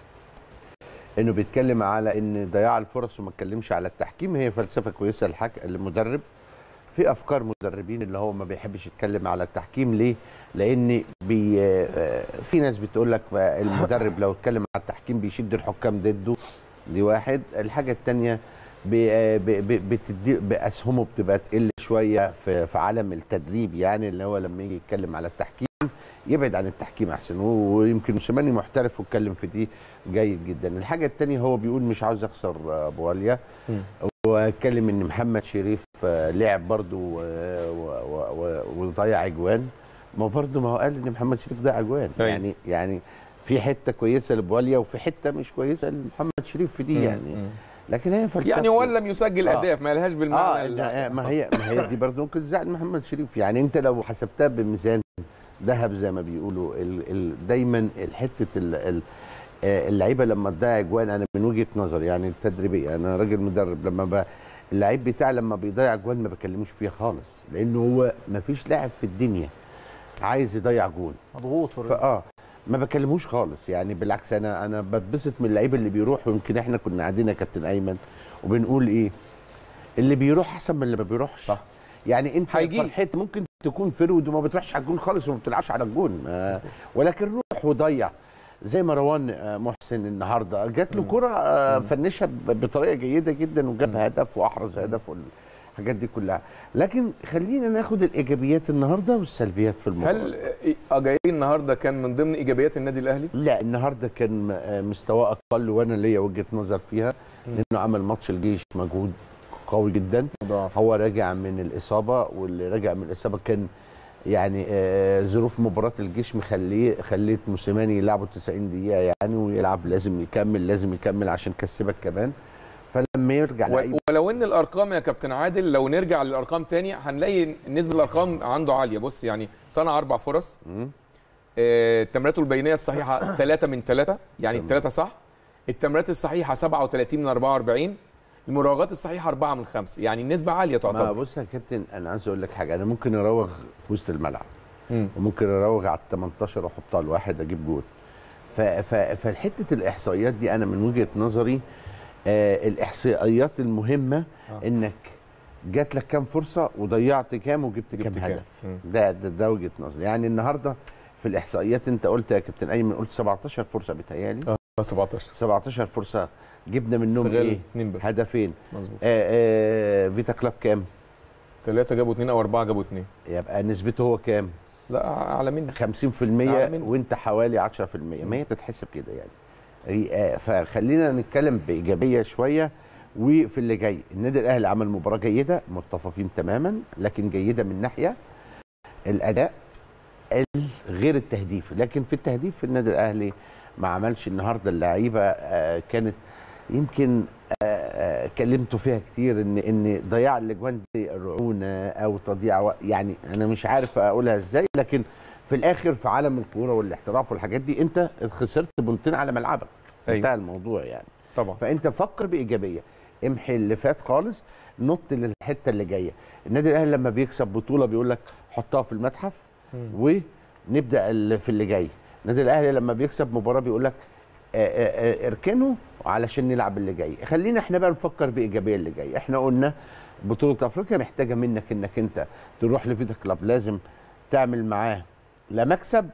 انه بيتكلم على ان ضياع الفرص وما اتكلمش على التحكيم هي فلسفه كويسه للحك المدرب في افكار مدربين اللي هو ما بيحبش يتكلم على التحكيم ليه لان بي آه، في ناس بتقول لك بقى المدرب لو اتكلم على التحكيم بيشد الحكام ضده دي واحد الحاجه الثانيه بتدي باسهمه بتبقى تقل شويه في في عالم التدريب يعني اللي هو لما يجي يتكلم على التحكيم يبعد عن التحكيم احسن و- ويمكن موسيماني محترف واتكلم في دي جيد جدا الحاجه الثانيه هو بيقول مش عاوز اخسر آه، بواليا واتكلم ان محمد شريف آه، لعب برضه و- و- و- و- وضيع اجوان ما هو برضه ما هو قال ان محمد شريف ضيع اجوان أيوة. يعني يعني في حته كويسه لبواليا وفي حته مش كويسه لمحمد شريف في دي مم. يعني مم. لكن هي فلسفه يعني هو لم يسجل آه. اهداف ما لهاش بالمعنى اه ال- لا، ما هي ما هي دي برضه ممكن تزعل محمد شريف يعني انت لو حسبتها بميزان ذهب زي ما بيقولوا ال ال دايما الحته ال ال آه، اللعيبه لما تضيع اجوان انا من وجهه نظري يعني التدريبيه انا راجل مدرب لما ب... اللعيب بتاعي لما بيضيع اجوان ما بكلموش فيها خالص لانه هو ما فيش لاعب في الدنيا عايز يضيع جون مضغوط فاه ما بكلموش خالص يعني بالعكس انا انا بتبسط من اللعيبه اللي بيروح ويمكن احنا كنا قاعدين يا كابتن ايمن وبنقول ايه اللي بيروح احسن من اللي ما بيروحش صح يعني انت هيجيك. فرحتي ممكن تكون فرود وما بتروحش على الجون خالص وما بتلعبش على الجون آه ولكن روح وضيع زي مروان آه، محسن النهارده جات له كره آه، فنشها ب- بطريقه جيده جدا وجاب هدف واحرز هدف والحاجات دي كلها لكن خلينا ناخد الايجابيات النهارده والسلبيات في المباراه هل اجايين النهارده كان من ضمن ايجابيات النادي الاهلي؟ لا النهارده كان م- آه، مستواه اقل وانا ليا وجهه نظر فيها لانه عمل ماتش الجيش مجهود قوي جدا هو راجع من الاصابه واللي راجع من الاصابه كان يعني آه، ظروف مباراه الجيش مخليه خليت موسيماني يلعبه 90 دقيقه يعني ويلعب لازم يكمل لازم يكمل عشان كسبك كمان فلما يرجع و- لعيب ولو ان الارقام يا كابتن عادل لو نرجع للارقام تاني هنلاقي نسبه الارقام عنده عاليه بص يعني صنع اربع فرص آه، تمريراته البينيه الصحيحه 3 من 3 يعني الثلاثه صح التمريرات الصحيحه 37 من 44 المراوغات الصحيحه 4 من 5 يعني النسبه عاليه ما تعتبر بص يا كابتن انا عايز اقول لك حاجه انا ممكن اراوغ في وسط الملعب مم. وممكن اراوغ على ال 18 واحطها لواحد اجيب جول ف- ف- فالحته الاحصائيات دي انا من وجهه نظري آه الاحصائيات المهمه آه. انك جات لك كام فرصه وضيعت كام وجبت كام جبت كام. هدف مم. ده, ده ده وجهه نظري يعني النهارده في الاحصائيات انت قلت يا كابتن ايمن قلت 17 فرصه بتهيالي اه 17 17 فرصه جبنا منهم استغل ايه اثنين بس هدفين مظبوط آه آه فيتا كلاب كام ثلاثه جابوا اثنين او اربعه جابوا اثنين يبقى نسبته هو كام لا اعلى مني 50% أعلى مني. وانت حوالي 10% ما هي بتتحسب كده يعني هي- آه، فخلينا نتكلم بايجابيه شويه وفي اللي جاي النادي الاهلي عمل مباراه جيده متفقين تماما لكن جيده من ناحيه الاداء ال- غير التهديف لكن في التهديف في النادي الاهلي ما عملش النهارده اللعيبه آه، كانت يمكن آه، آه، كلمته فيها كتير ان ان ضياع الاجوان دي رعونه او تضييع وقت يعني انا مش عارف اقولها ازاي لكن في الاخر في عالم الكوره والاحتراف والحاجات دي انت خسرت بنتين على ملعبك أيوة. انتهى الموضوع يعني طبعا فانت فكر بايجابيه امحي اللي فات خالص نط للحته اللي جايه النادي الاهلي لما بيكسب بطوله بيقول لك حطها في المتحف ونبدا اللي في اللي جاي النادي الاهلي لما بيكسب مباراه بيقول لك آه، آه، آه، اركنه علشان نلعب اللي جاي خلينا احنا بقى نفكر بايجابيه اللي جاي احنا قلنا بطوله افريقيا محتاجه منك انك انت تروح لفيتا كلاب لازم تعمل معاه لا مكسب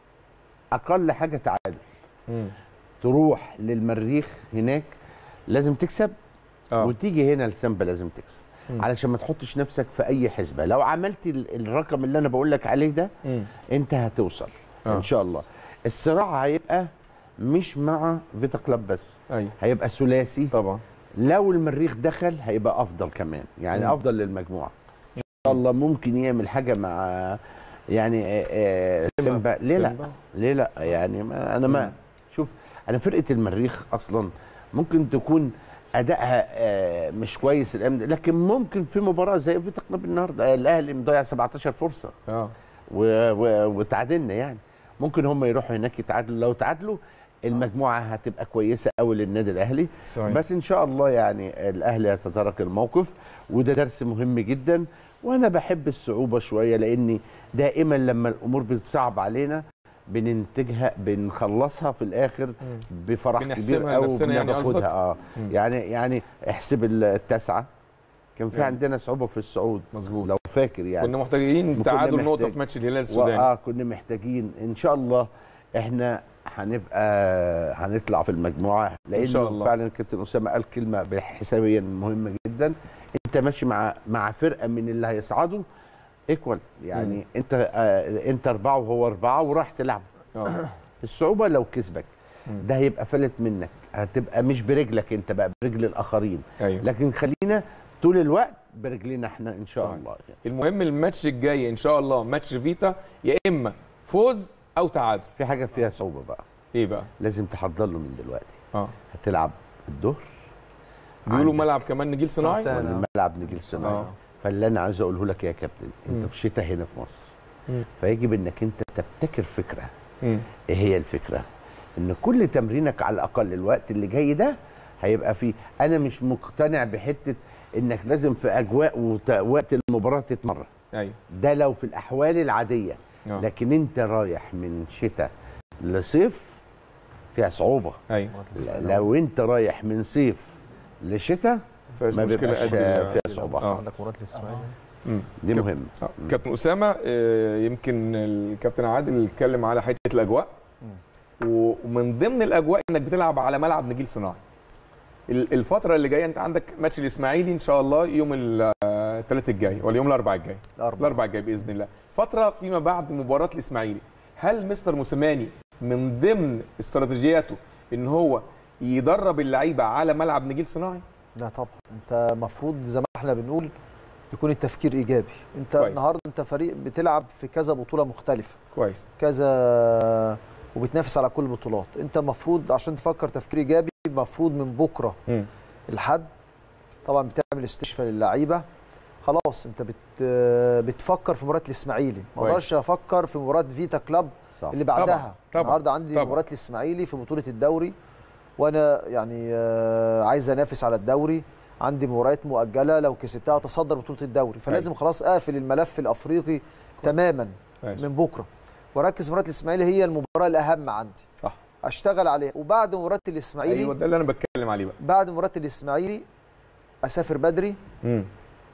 اقل حاجه تعادل مم. تروح للمريخ هناك لازم تكسب اه وتيجي هنا لسامبا لازم تكسب مم. علشان ما تحطش نفسك في اي حسبه لو عملت ال- الرقم اللي انا بقول لك عليه ده مم. انت هتوصل آه. ان شاء الله الصراع هيبقى مش مع فيتا كلاب بس ايوه هيبقى ثلاثي طبعا لو المريخ دخل هيبقى افضل كمان يعني مم. افضل للمجموعه ان شاء الله ممكن يعمل حاجه مع يعني آه، آه، سيمبا ليه لا سيمبا. ليه لا يعني ما انا ما شوف انا فرقه المريخ اصلا ممكن تكون ادائها آه، مش كويس الايام دي لكن ممكن في مباراه زي فيتا كلوب النهارده الاهلي مضيع 17 فرصه اه و- و- وتعادلنا يعني ممكن هم يروحوا هناك يتعادلوا لو تعادلوا المجموعه هتبقى كويسه قوي للنادي الاهلي صحيح. بس ان شاء الله يعني الاهلي يتدارك الموقف وده درس مهم جدا وانا بحب الصعوبه شويه لاني دائما لما الامور بتصعب علينا بننتجها بنخلصها في الاخر بفرح كبير بنحسمها قوي لنفسنا يعني قصدك؟ وبناخدها اه مم. يعني يعني احسب التاسعه كان في يعني. عندنا صعوبه في الصعود مظبوط لو فاكر يعني كنا محتاجين كنا تعادل نقطه محتاج- في ماتش الهلال السوداني اه كنا محتاجين ان شاء الله احنا هنبقى هنطلع في المجموعه لانه شاء الله. فعلا كابتن اسامه قال كلمه حسابيا مهمه جدا انت ماشي مع مع فرقه من اللي هيصعدوا ايكوال يعني مم. انت آه انت اربعه وهو اربعه وراح تلعب اه الصعوبه لو كسبك مم. ده هيبقى فلت منك هتبقى مش برجلك انت بقى برجل الاخرين ايوه لكن خلينا طول الوقت برجلينا احنا ان شاء صحيح. الله يعني. المهم الماتش الجاي ان شاء الله ماتش فيتا يا اما فوز او تعادل في حاجه فيها صعوبه بقى ايه بقى لازم تحضر له من دلوقتي اه هتلعب الظهر بيقولوا عندك- ملعب كمان نجيل صناعي تحت- ولا الملعب نجيل صناعي آه. فاللي انا عايز اقوله لك يا كابتن مم. انت في الشتاء هنا في مصر مم. فيجب انك انت تبتكر فكره مم. ايه هي الفكره ان كل تمرينك على الاقل الوقت اللي جاي ده هيبقى فيه انا مش مقتنع بحته انك لازم في اجواء وت- وقت المباراه تتمرن ايوه ده لو في الاحوال العاديه آه. لكن انت رايح من شتاء لصيف فيها صعوبه ايوه لو انت رايح من صيف لشتاء فيهاش ما مشكله بيبقاش قد فيها ال- صعوبه اه عندك مراد الاسماعيلي مم. دي كاب- مهمه آه. كابتن اسامه آه، يمكن الكابتن عادل اتكلم على حته الاجواء و- ومن ضمن الاجواء انك بتلعب على ملعب نجيل صناعي ال- الفتره اللي جايه انت عندك ماتش الاسماعيلي ان شاء الله يوم الثلاث الجاي ولا يوم الاربعاء الجاي الأربعاء. الاربعاء الجاي باذن الله فتره فيما بعد مباراه الاسماعيلي هل مستر موسيماني من ضمن استراتيجياته ان هو يدرب اللعيبه على ملعب نجيل صناعي لا طبعا انت المفروض زي ما احنا بنقول يكون التفكير ايجابي انت كويس. النهارده انت فريق بتلعب في كذا بطوله مختلفه كويس كذا وبتنافس على كل البطولات انت المفروض عشان تفكر تفكير ايجابي المفروض من بكره مم. الحد طبعا بتعمل استشفاء للعيبه خلاص انت بت بتفكر في مباراه الاسماعيلي ما كويس. اقدرش افكر في مباراه فيتا كلاب صح. اللي بعدها طبعاً، طبعاً، النهارده عندي طبعاً. مباراه الاسماعيلي في بطوله الدوري وانا يعني آه، عايز انافس على الدوري عندي مباريات مؤجله لو كسبتها اتصدر بطوله الدوري فلازم خلاص اقفل الملف الافريقي تماما ماشي. من بكره واركز في مباراه الاسماعيلي هي المباراه الاهم عندي صح اشتغل عليها وبعد مباراه الاسماعيلي ايوه ده اللي انا بتكلم عليه بقى بعد مباراه الاسماعيلي اسافر بدري مم.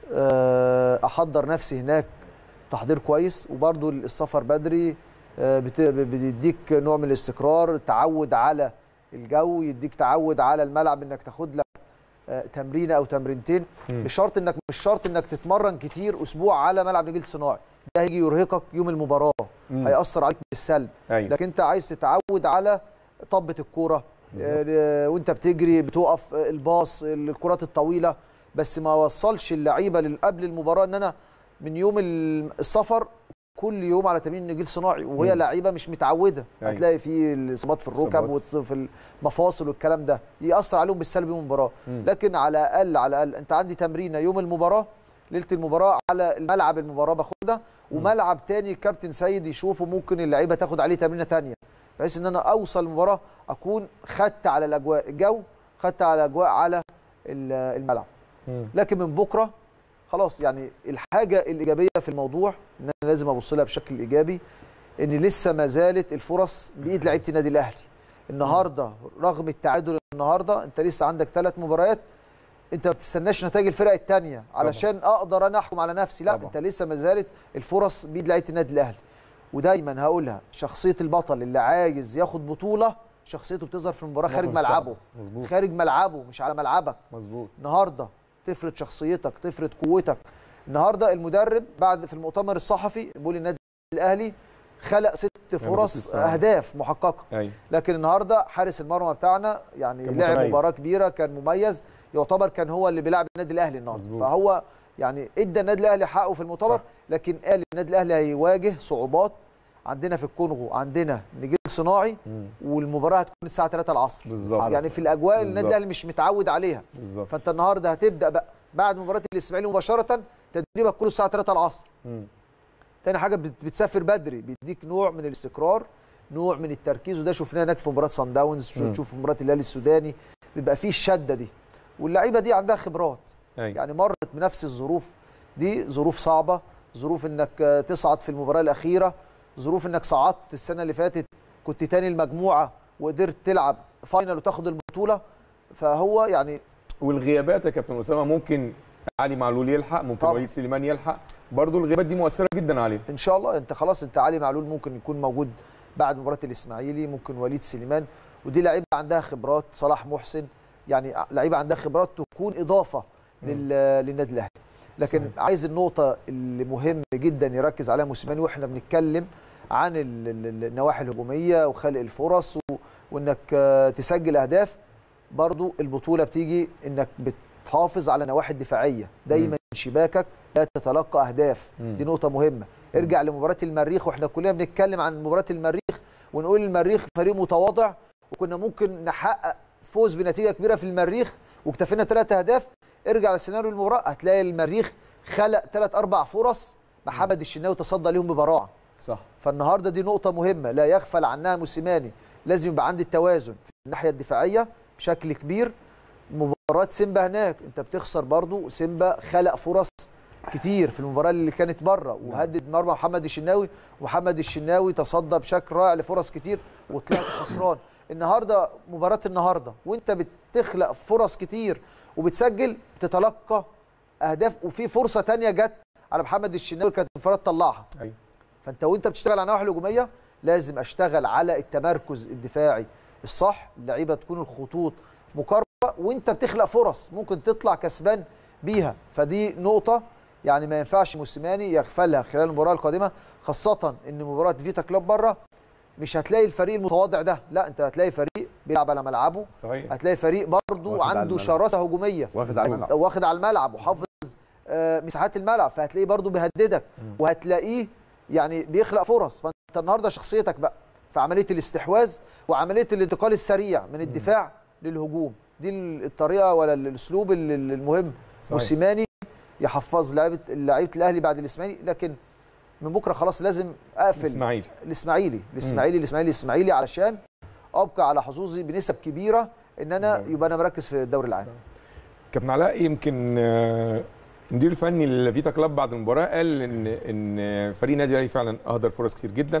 آه، احضر نفسي هناك تحضير كويس وبرضو السفر بدري آه، بت- بيديك نوع من الاستقرار تعود على الجو يديك تعود على الملعب انك تاخد لك آه، تمرينه او تمرينتين مم. بشرط انك مش شرط انك تتمرن كتير اسبوع على ملعب نجيل صناعي ده هيجي يرهقك يوم المباراه مم. هيأثر عليك بالسلب أيوة. لكن انت عايز تتعود على طبة الكوره بالظبط. آه، وانت بتجري بتقف آه، الباص الكرات الطويله بس ما وصلش اللعيبه لل- قبل المباراه ان انا من يوم ال- السفر كل يوم على تمرين نجيل صناعي وهي مم. لعيبه مش متعوده أيوة. هتلاقي في الاصابات في الركب إصابات. وفي المفاصل والكلام ده ياثر عليهم بالسلب يوم المباراه مم. لكن على الاقل على الاقل انت عندي تمرينه يوم المباراه ليله المباراه على الملعب المباراه باخدها وملعب تاني الكابتن سيد يشوفه ممكن اللعيبه تاخد عليه تمرينه تانيه بحيث ان انا اوصل المباراه اكون خدت على الاجواء الجو خدت على الاجواء على ال- الملعب مم. لكن من بكره خلاص يعني الحاجه الايجابيه في الموضوع ان انا لازم ابص لها بشكل ايجابي ان لسه ما زالت الفرص بايد لعيبه النادي الاهلي النهارده رغم التعادل النهارده انت لسه عندك ثلاث مباريات انت ما بتستناش نتائج الفرق الثانيه علشان اقدر انا احكم على نفسي لا طبعا. انت لسه ما زالت الفرص بايد لعيبه النادي الاهلي ودايما هقولها شخصيه البطل اللي عايز ياخد بطوله شخصيته بتظهر في المباراه خارج موقف صعب. ملعبه مظبوط خارج ملعبه مش على ملعبك مظبوط النهارده تفرض شخصيتك تفرض قوتك النهارده المدرب بعد في المؤتمر الصحفي بيقول النادي الاهلي خلق ست فرص بص على- اهداف محققه ايوه لكن النهارده حارس المرمى بتاعنا يعني كان لعب متميز. مباراه كبيره كان مميز يعتبر كان هو اللي بيلعب النادي الاهلي النهارده مظبوط. فهو يعني ادى النادي الاهلي حقه في المؤتمر صح. لكن قال النادي الاهلي هيواجه صعوبات عندنا في الكونغو عندنا نجيل صناعي مم. والمباراه هتكون الساعه 3 العصر بالظبط يعني في الاجواء اللي النادي بالظبط. الاهلي مش متعود عليها بالظبط فانت النهارده هتبدا بقى بعد مباراه الاسماعيلي مباشره تدريبك كله الساعه 3 العصر مم. تاني حاجه بت- بتسافر بدري بيديك نوع من الاستقرار نوع من التركيز وده شفناه هناك في مباراه سان داونز شو- مم. تشوف في مباراه الهلال السوداني بيبقى فيه الشده دي واللعيبه دي عندها خبرات ايوه يعني مرت بنفس الظروف دي ظروف صعبه ظروف انك آه، تصعد في المباراه الاخيره ظروف انك صعدت السنه اللي فاتت كنت تاني المجموعه وقدرت تلعب فاينل وتاخد البطوله فهو يعني والغيابات يا كابتن اسامه ممكن علي معلول يلحق ممكن طبعا. وليد سليمان يلحق برضو الغيابات دي مؤثره جدا عليه ان شاء الله انت خلاص انت علي معلول ممكن يكون موجود بعد مباراه الاسماعيلي ممكن وليد سليمان ودي لعيبه عندها خبرات صلاح محسن يعني لعيبه عندها خبرات تكون اضافه لل- للنادي الاهلي لكن صحيح. عايز النقطه اللي مهم جدا يركز عليها موسيماني واحنا بنتكلم عن ال- ال- النواحي الهجوميه وخلق الفرص و- وانك آه، تسجل اهداف برضو البطوله بتيجي انك بتحافظ على نواحي الدفاعيه دايما شباكك لا تتلقى اهداف مم. دي نقطه مهمه ارجع لمباراه المريخ واحنا كلنا بنتكلم عن مباراه المريخ ونقول المريخ فريق متواضع وكنا ممكن نحقق فوز بنتيجه كبيره في المريخ واكتفينا ثلاث اهداف ارجع لسيناريو المباراه هتلاقي المريخ خلق ثلاث اربع فرص محمد الشناوي تصدى ليهم ببراعه صح فالنهارده دي نقطه مهمه لا يغفل عنها موسيماني لازم يبقى عندي التوازن في الناحيه الدفاعيه بشكل كبير مباراه سيمبا هناك انت بتخسر برضو سيمبا خلق فرص كتير في المباراه اللي كانت بره وهدد مرمى محمد الشناوي ومحمد الشناوي تصدى بشكل رائع لفرص كتير وطلعت خسران النهارده مباراه النهارده وانت بتخلق فرص كتير وبتسجل بتتلقى اهداف وفي فرصه تانية جت على محمد الشناوي كانت انفراد طلعها ايوه فانت وانت بتشتغل على النواحي الهجوميه لازم اشتغل على التمركز الدفاعي الصح اللعيبه تكون الخطوط مقاربه وانت بتخلق فرص ممكن تطلع كسبان بيها فدي نقطه يعني ما ينفعش موسيماني يغفلها خلال المباراه القادمه خاصه ان مباراه فيتا كلوب بره مش هتلاقي الفريق المتواضع ده لا انت هتلاقي فريق بيلعب على ملعبه صحيح هتلاقي فريق برضه واخد على عنده الملعب. شراسه هجوميه واخد على الملعب. واخد على الملعب وحافظ آه، مساحات الملعب فهتلاقيه برضه بيهددك وهتلاقيه يعني بيخلق فرص فانت النهارده شخصيتك بقى في عمليه الاستحواذ وعمليه الانتقال السريع من الدفاع للهجوم دي الطريقه ولا الاسلوب ال- ال- المهم صحيح. موسيماني يحفظ لعيبه لعيبه الاهلي بعد الاسماعيلي لكن من بكره خلاص لازم اقفل اسماعيل الاسماعيلي الاسماعيلي الاسماعيلي الاسماعيلي علشان ابقى على حظوظي بنسب كبيره ان انا نعم. يبقى انا مركز في الدوري العام كابتن علاء يمكن آه، المدير الفني لفيتا كلاب بعد المباراه قال ان ان فريق النادي الاهلي فعلا اهدر فرص كتير جدا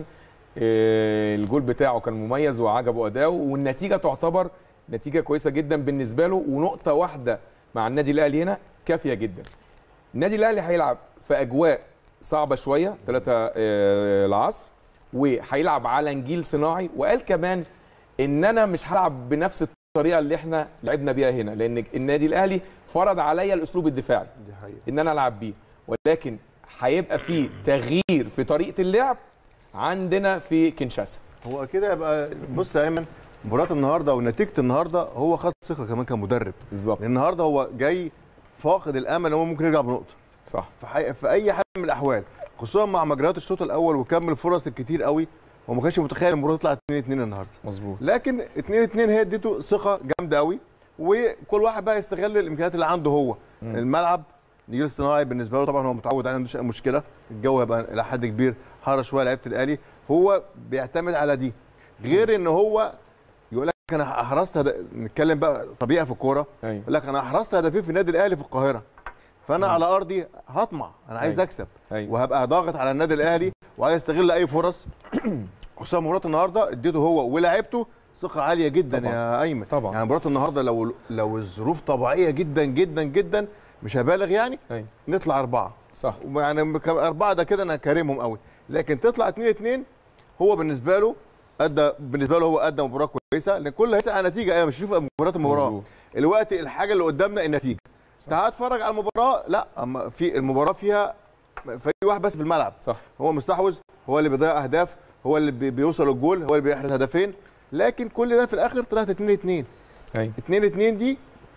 آه، الجول بتاعه كان مميز وعجبه اداؤه والنتيجه تعتبر نتيجه كويسه جدا بالنسبه له ونقطه واحده مع النادي الاهلي هنا كافيه جدا النادي الاهلي هيلعب في اجواء صعبه شويه 3 العصر وهيلعب على نجيل صناعي وقال كمان ان انا مش هلعب بنفس الطريقه اللي احنا لعبنا بيها هنا لان النادي الاهلي فرض عليا الاسلوب الدفاعي دي حقيقة. ان انا العب بيه ولكن هيبقى في تغيير في طريقه اللعب عندنا في كينشاسا هو كده يبقى بص يا ايمن مباراه النهارده ونتيجه النهارده هو خد ثقه كمان كمدرب بالظبط لان النهارده هو جاي فاقد الامل ان هو ممكن يرجع بنقطه صح في, حي... في اي حال من الاحوال خصوصا مع مجريات الشوط الاول وكم الفرص الكتير قوي هو ما كانش متخيل المباراه تطلع 2 2 النهارده مظبوط لكن 2 2 هي اديته ثقه جامده قوي وكل واحد بقى يستغل الامكانيات اللي عنده هو مم. الملعب نجيل الصناعي بالنسبه له طبعا هو متعود عليه ما عندوش اي مشكله الجو هيبقى الى حد كبير حر شويه لعيبه الاهلي هو بيعتمد على دي غير ان هو يقول لك انا حرصت هد... نتكلم بقى طبيعي في الكوره ايوه يقول لك انا حرصت هدفين في النادي الاهلي في القاهره فانا مم. على ارضي هطمع انا عايز أيوة. اكسب ايوه وهبقى ضاغط على النادي الاهلي وعايز استغل اي فرص خصوصا مباراه النهارده اديته هو ولاعيبته ثقه عاليه جدا طبعاً. يا ايمن طبعا يعني مباراه النهارده لو لو الظروف طبيعيه جدا جدا جدا مش هبالغ يعني ايوه نطلع اربعه صح يعني ك- اربعه ده كده انا كارمهم قوي لكن تطلع 2 2 هو بالنسبه له ادى بالنسبه له هو ادى مباراه كويسه لان كل هيسعى على نتيجه ايوه مش شوف مباراه المباراه مظبوط. الوقت الحاجه اللي قدامنا النتيجه تعال اتفرج على المباراه لا اما في المباراه فيها فريق واحد بس في الملعب صح هو مستحوذ هو اللي بيضيع اهداف هو اللي بي- بيوصل الجول هو اللي بيحرز هدفين لكن كل ده في الاخر طلعت 2 2 ايوه 2 2 دي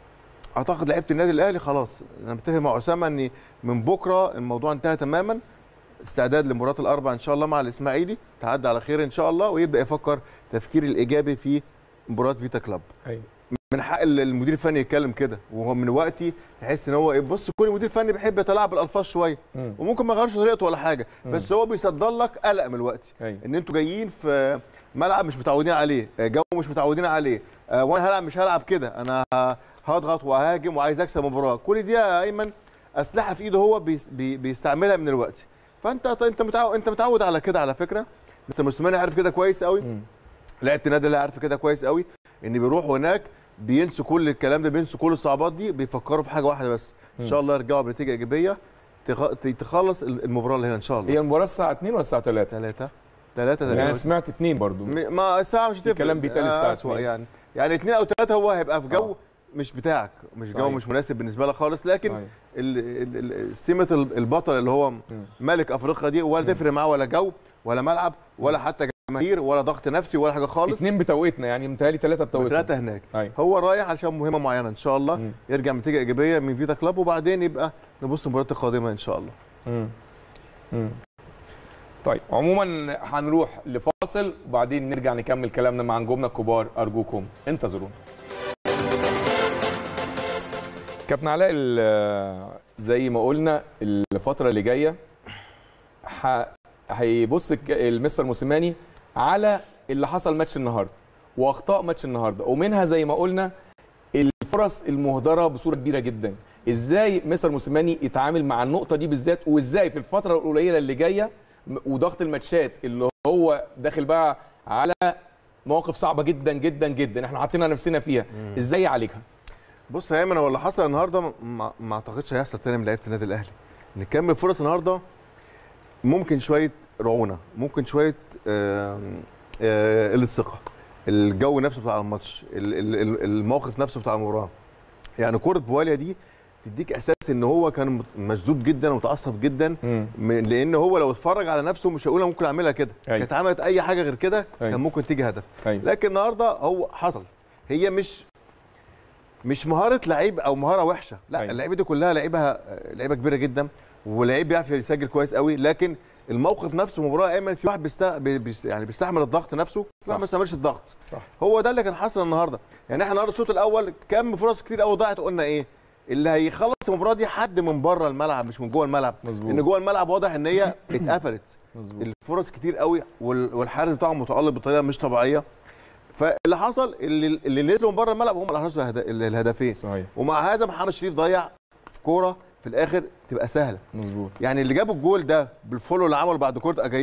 اعتقد لعيبه النادي الاهلي خلاص انا متفق مع اسامه ان من بكره الموضوع انتهى تماما استعداد لمباراه الاربع ان شاء الله مع الاسماعيلي تعدي على خير ان شاء الله ويبدا يفكر تفكير الايجابي في مباراه فيتا كلاب ايوه من حق ال- المدير الفني يتكلم كده وهو من وقتي تحس ان هو إيه، بص كل مدير فني بيحب يتلاعب بالالفاظ شويه مم. وممكن ما يغيرش طريقته ولا حاجه مم. بس هو بيصدر لك قلق من الوقت ايوه ان انتوا جايين في ملعب مش متعودين عليه جو مش متعودين عليه آه، وانا هلعب مش هلعب كده انا هضغط وهاجم وعايز اكسب مباراه كل دي يا ايمن اسلحه في ايده هو بيس- بي- بيستعملها من الوقت فانت انت متعود انت متعود على كده على فكره مستر موسيماني عارف كده كويس قوي مم. لعيبه النادي اللي عارف كده كويس قوي ان بيروحوا هناك بينسوا كل الكلام ده بينسوا كل الصعوبات دي بيفكروا في حاجه واحده بس ان شاء الله يرجعوا بنتيجه ايجابيه تخ- تخلص المباراه اللي هنا ان شاء الله هي المباراه الساعه 2 ولا الساعه 3 ثلاثة ثلاثة يعني انا سمعت 2 برضو م- ما الساعة مش هتفرق الكلام بيتقال الساعة أسوأ 2. يعني يعني اثنين او ثلاثة هو هيبقى في جو مش بتاعك مش جو صحيح. مش مناسب بالنسبة لك خالص لكن صحيح. ال- ال- ال- سمة ال- البطل اللي هو ملك افريقيا دي ولا تفرق معاه ولا جو ولا ملعب ولا حتى جماهير ولا ضغط نفسي ولا حاجة خالص اثنين بتوقيتنا يعني متهيألي ثلاثه بتوقيتنا ثلاثة هناك ايوه هو رايح عشان مهمة معينة ان شاء الله مم. يرجع بنتيجة ايجابية من فيتا كلاب وبعدين يبقى نبص المباراة القادمة ان شاء الله مم. مم. طيب عموما هنروح لفاصل وبعدين نرجع نكمل كلامنا مع نجومنا الكبار ارجوكم انتظرونا كابتن علاء ال- زي ما قلنا الفتره اللي جايه ح- هيبص الك- المستر موسيماني على اللي حصل ماتش النهارده واخطاء ماتش النهارده ومنها زي ما قلنا الفرص المهدره بصوره كبيره جدا ازاي مستر موسيماني يتعامل مع النقطه دي بالذات وازاي في الفتره القليله اللي جايه م- وضغط الماتشات اللي هو داخل بقى على مواقف صعبه جدا جدا جدا احنا حاطين نفسنا فيها ازاي يعالجها بص يا ايمن هو اللي حصل النهارده ما- ما, ما اعتقدش هيحصل تاني من لعيبه النادي الاهلي نكمل فرص النهارده ممكن شويه رعونه ممكن شويه آم، آه، قله ثقه الجو نفسه بتاع الماتش ال- ال- ال- الموقف نفسه بتاع المباراه يعني كره بواليا دي تديك احساس ان هو كان مت- مشدود جدا ومتعصب جدا من- لان هو لو اتفرج على نفسه مش هيقول أنا ممكن اعملها كده أيوة. كانت عملت اي حاجه غير كده أيوة. كان ممكن تيجي هدف أيوة. لكن النهارده هو حصل هي مش مش مهاره لعيب او مهاره وحشه لا أيوة. اللعيبه دي كلها لعيبه لعيبه كبيره جدا ولعيب بيعرف يسجل كويس قوي لكن الموقف نفسه مباراه ايمن في واحد بيست... بي- بيست... يعني بيستحمل الضغط نفسه في واحد ما بيستحملش الضغط صح هو ده اللي كان حاصل النهارده يعني احنا النهارده الشوط الاول كم فرص كتير قوي ضاعت قلنا ايه اللي هيخلص المباراه دي حد من بره الملعب مش من جوه الملعب مظبوط. ان جوه الملعب واضح ان هي اتقفلت مظبوط الفرص كتير قوي وال- والحارس بتاعهم متالق بطريقه مش طبيعيه فاللي حصل اللي اللي نزلوا من بره الملعب هم اللي حرزوا الهد- الهدفين صحيح ومع هذا محمد شريف ضيع في كوره في الاخر تبقى سهله مظبوط يعني اللي جاب الجول ده بالفولو اللي عمله بعد كوره اجاييه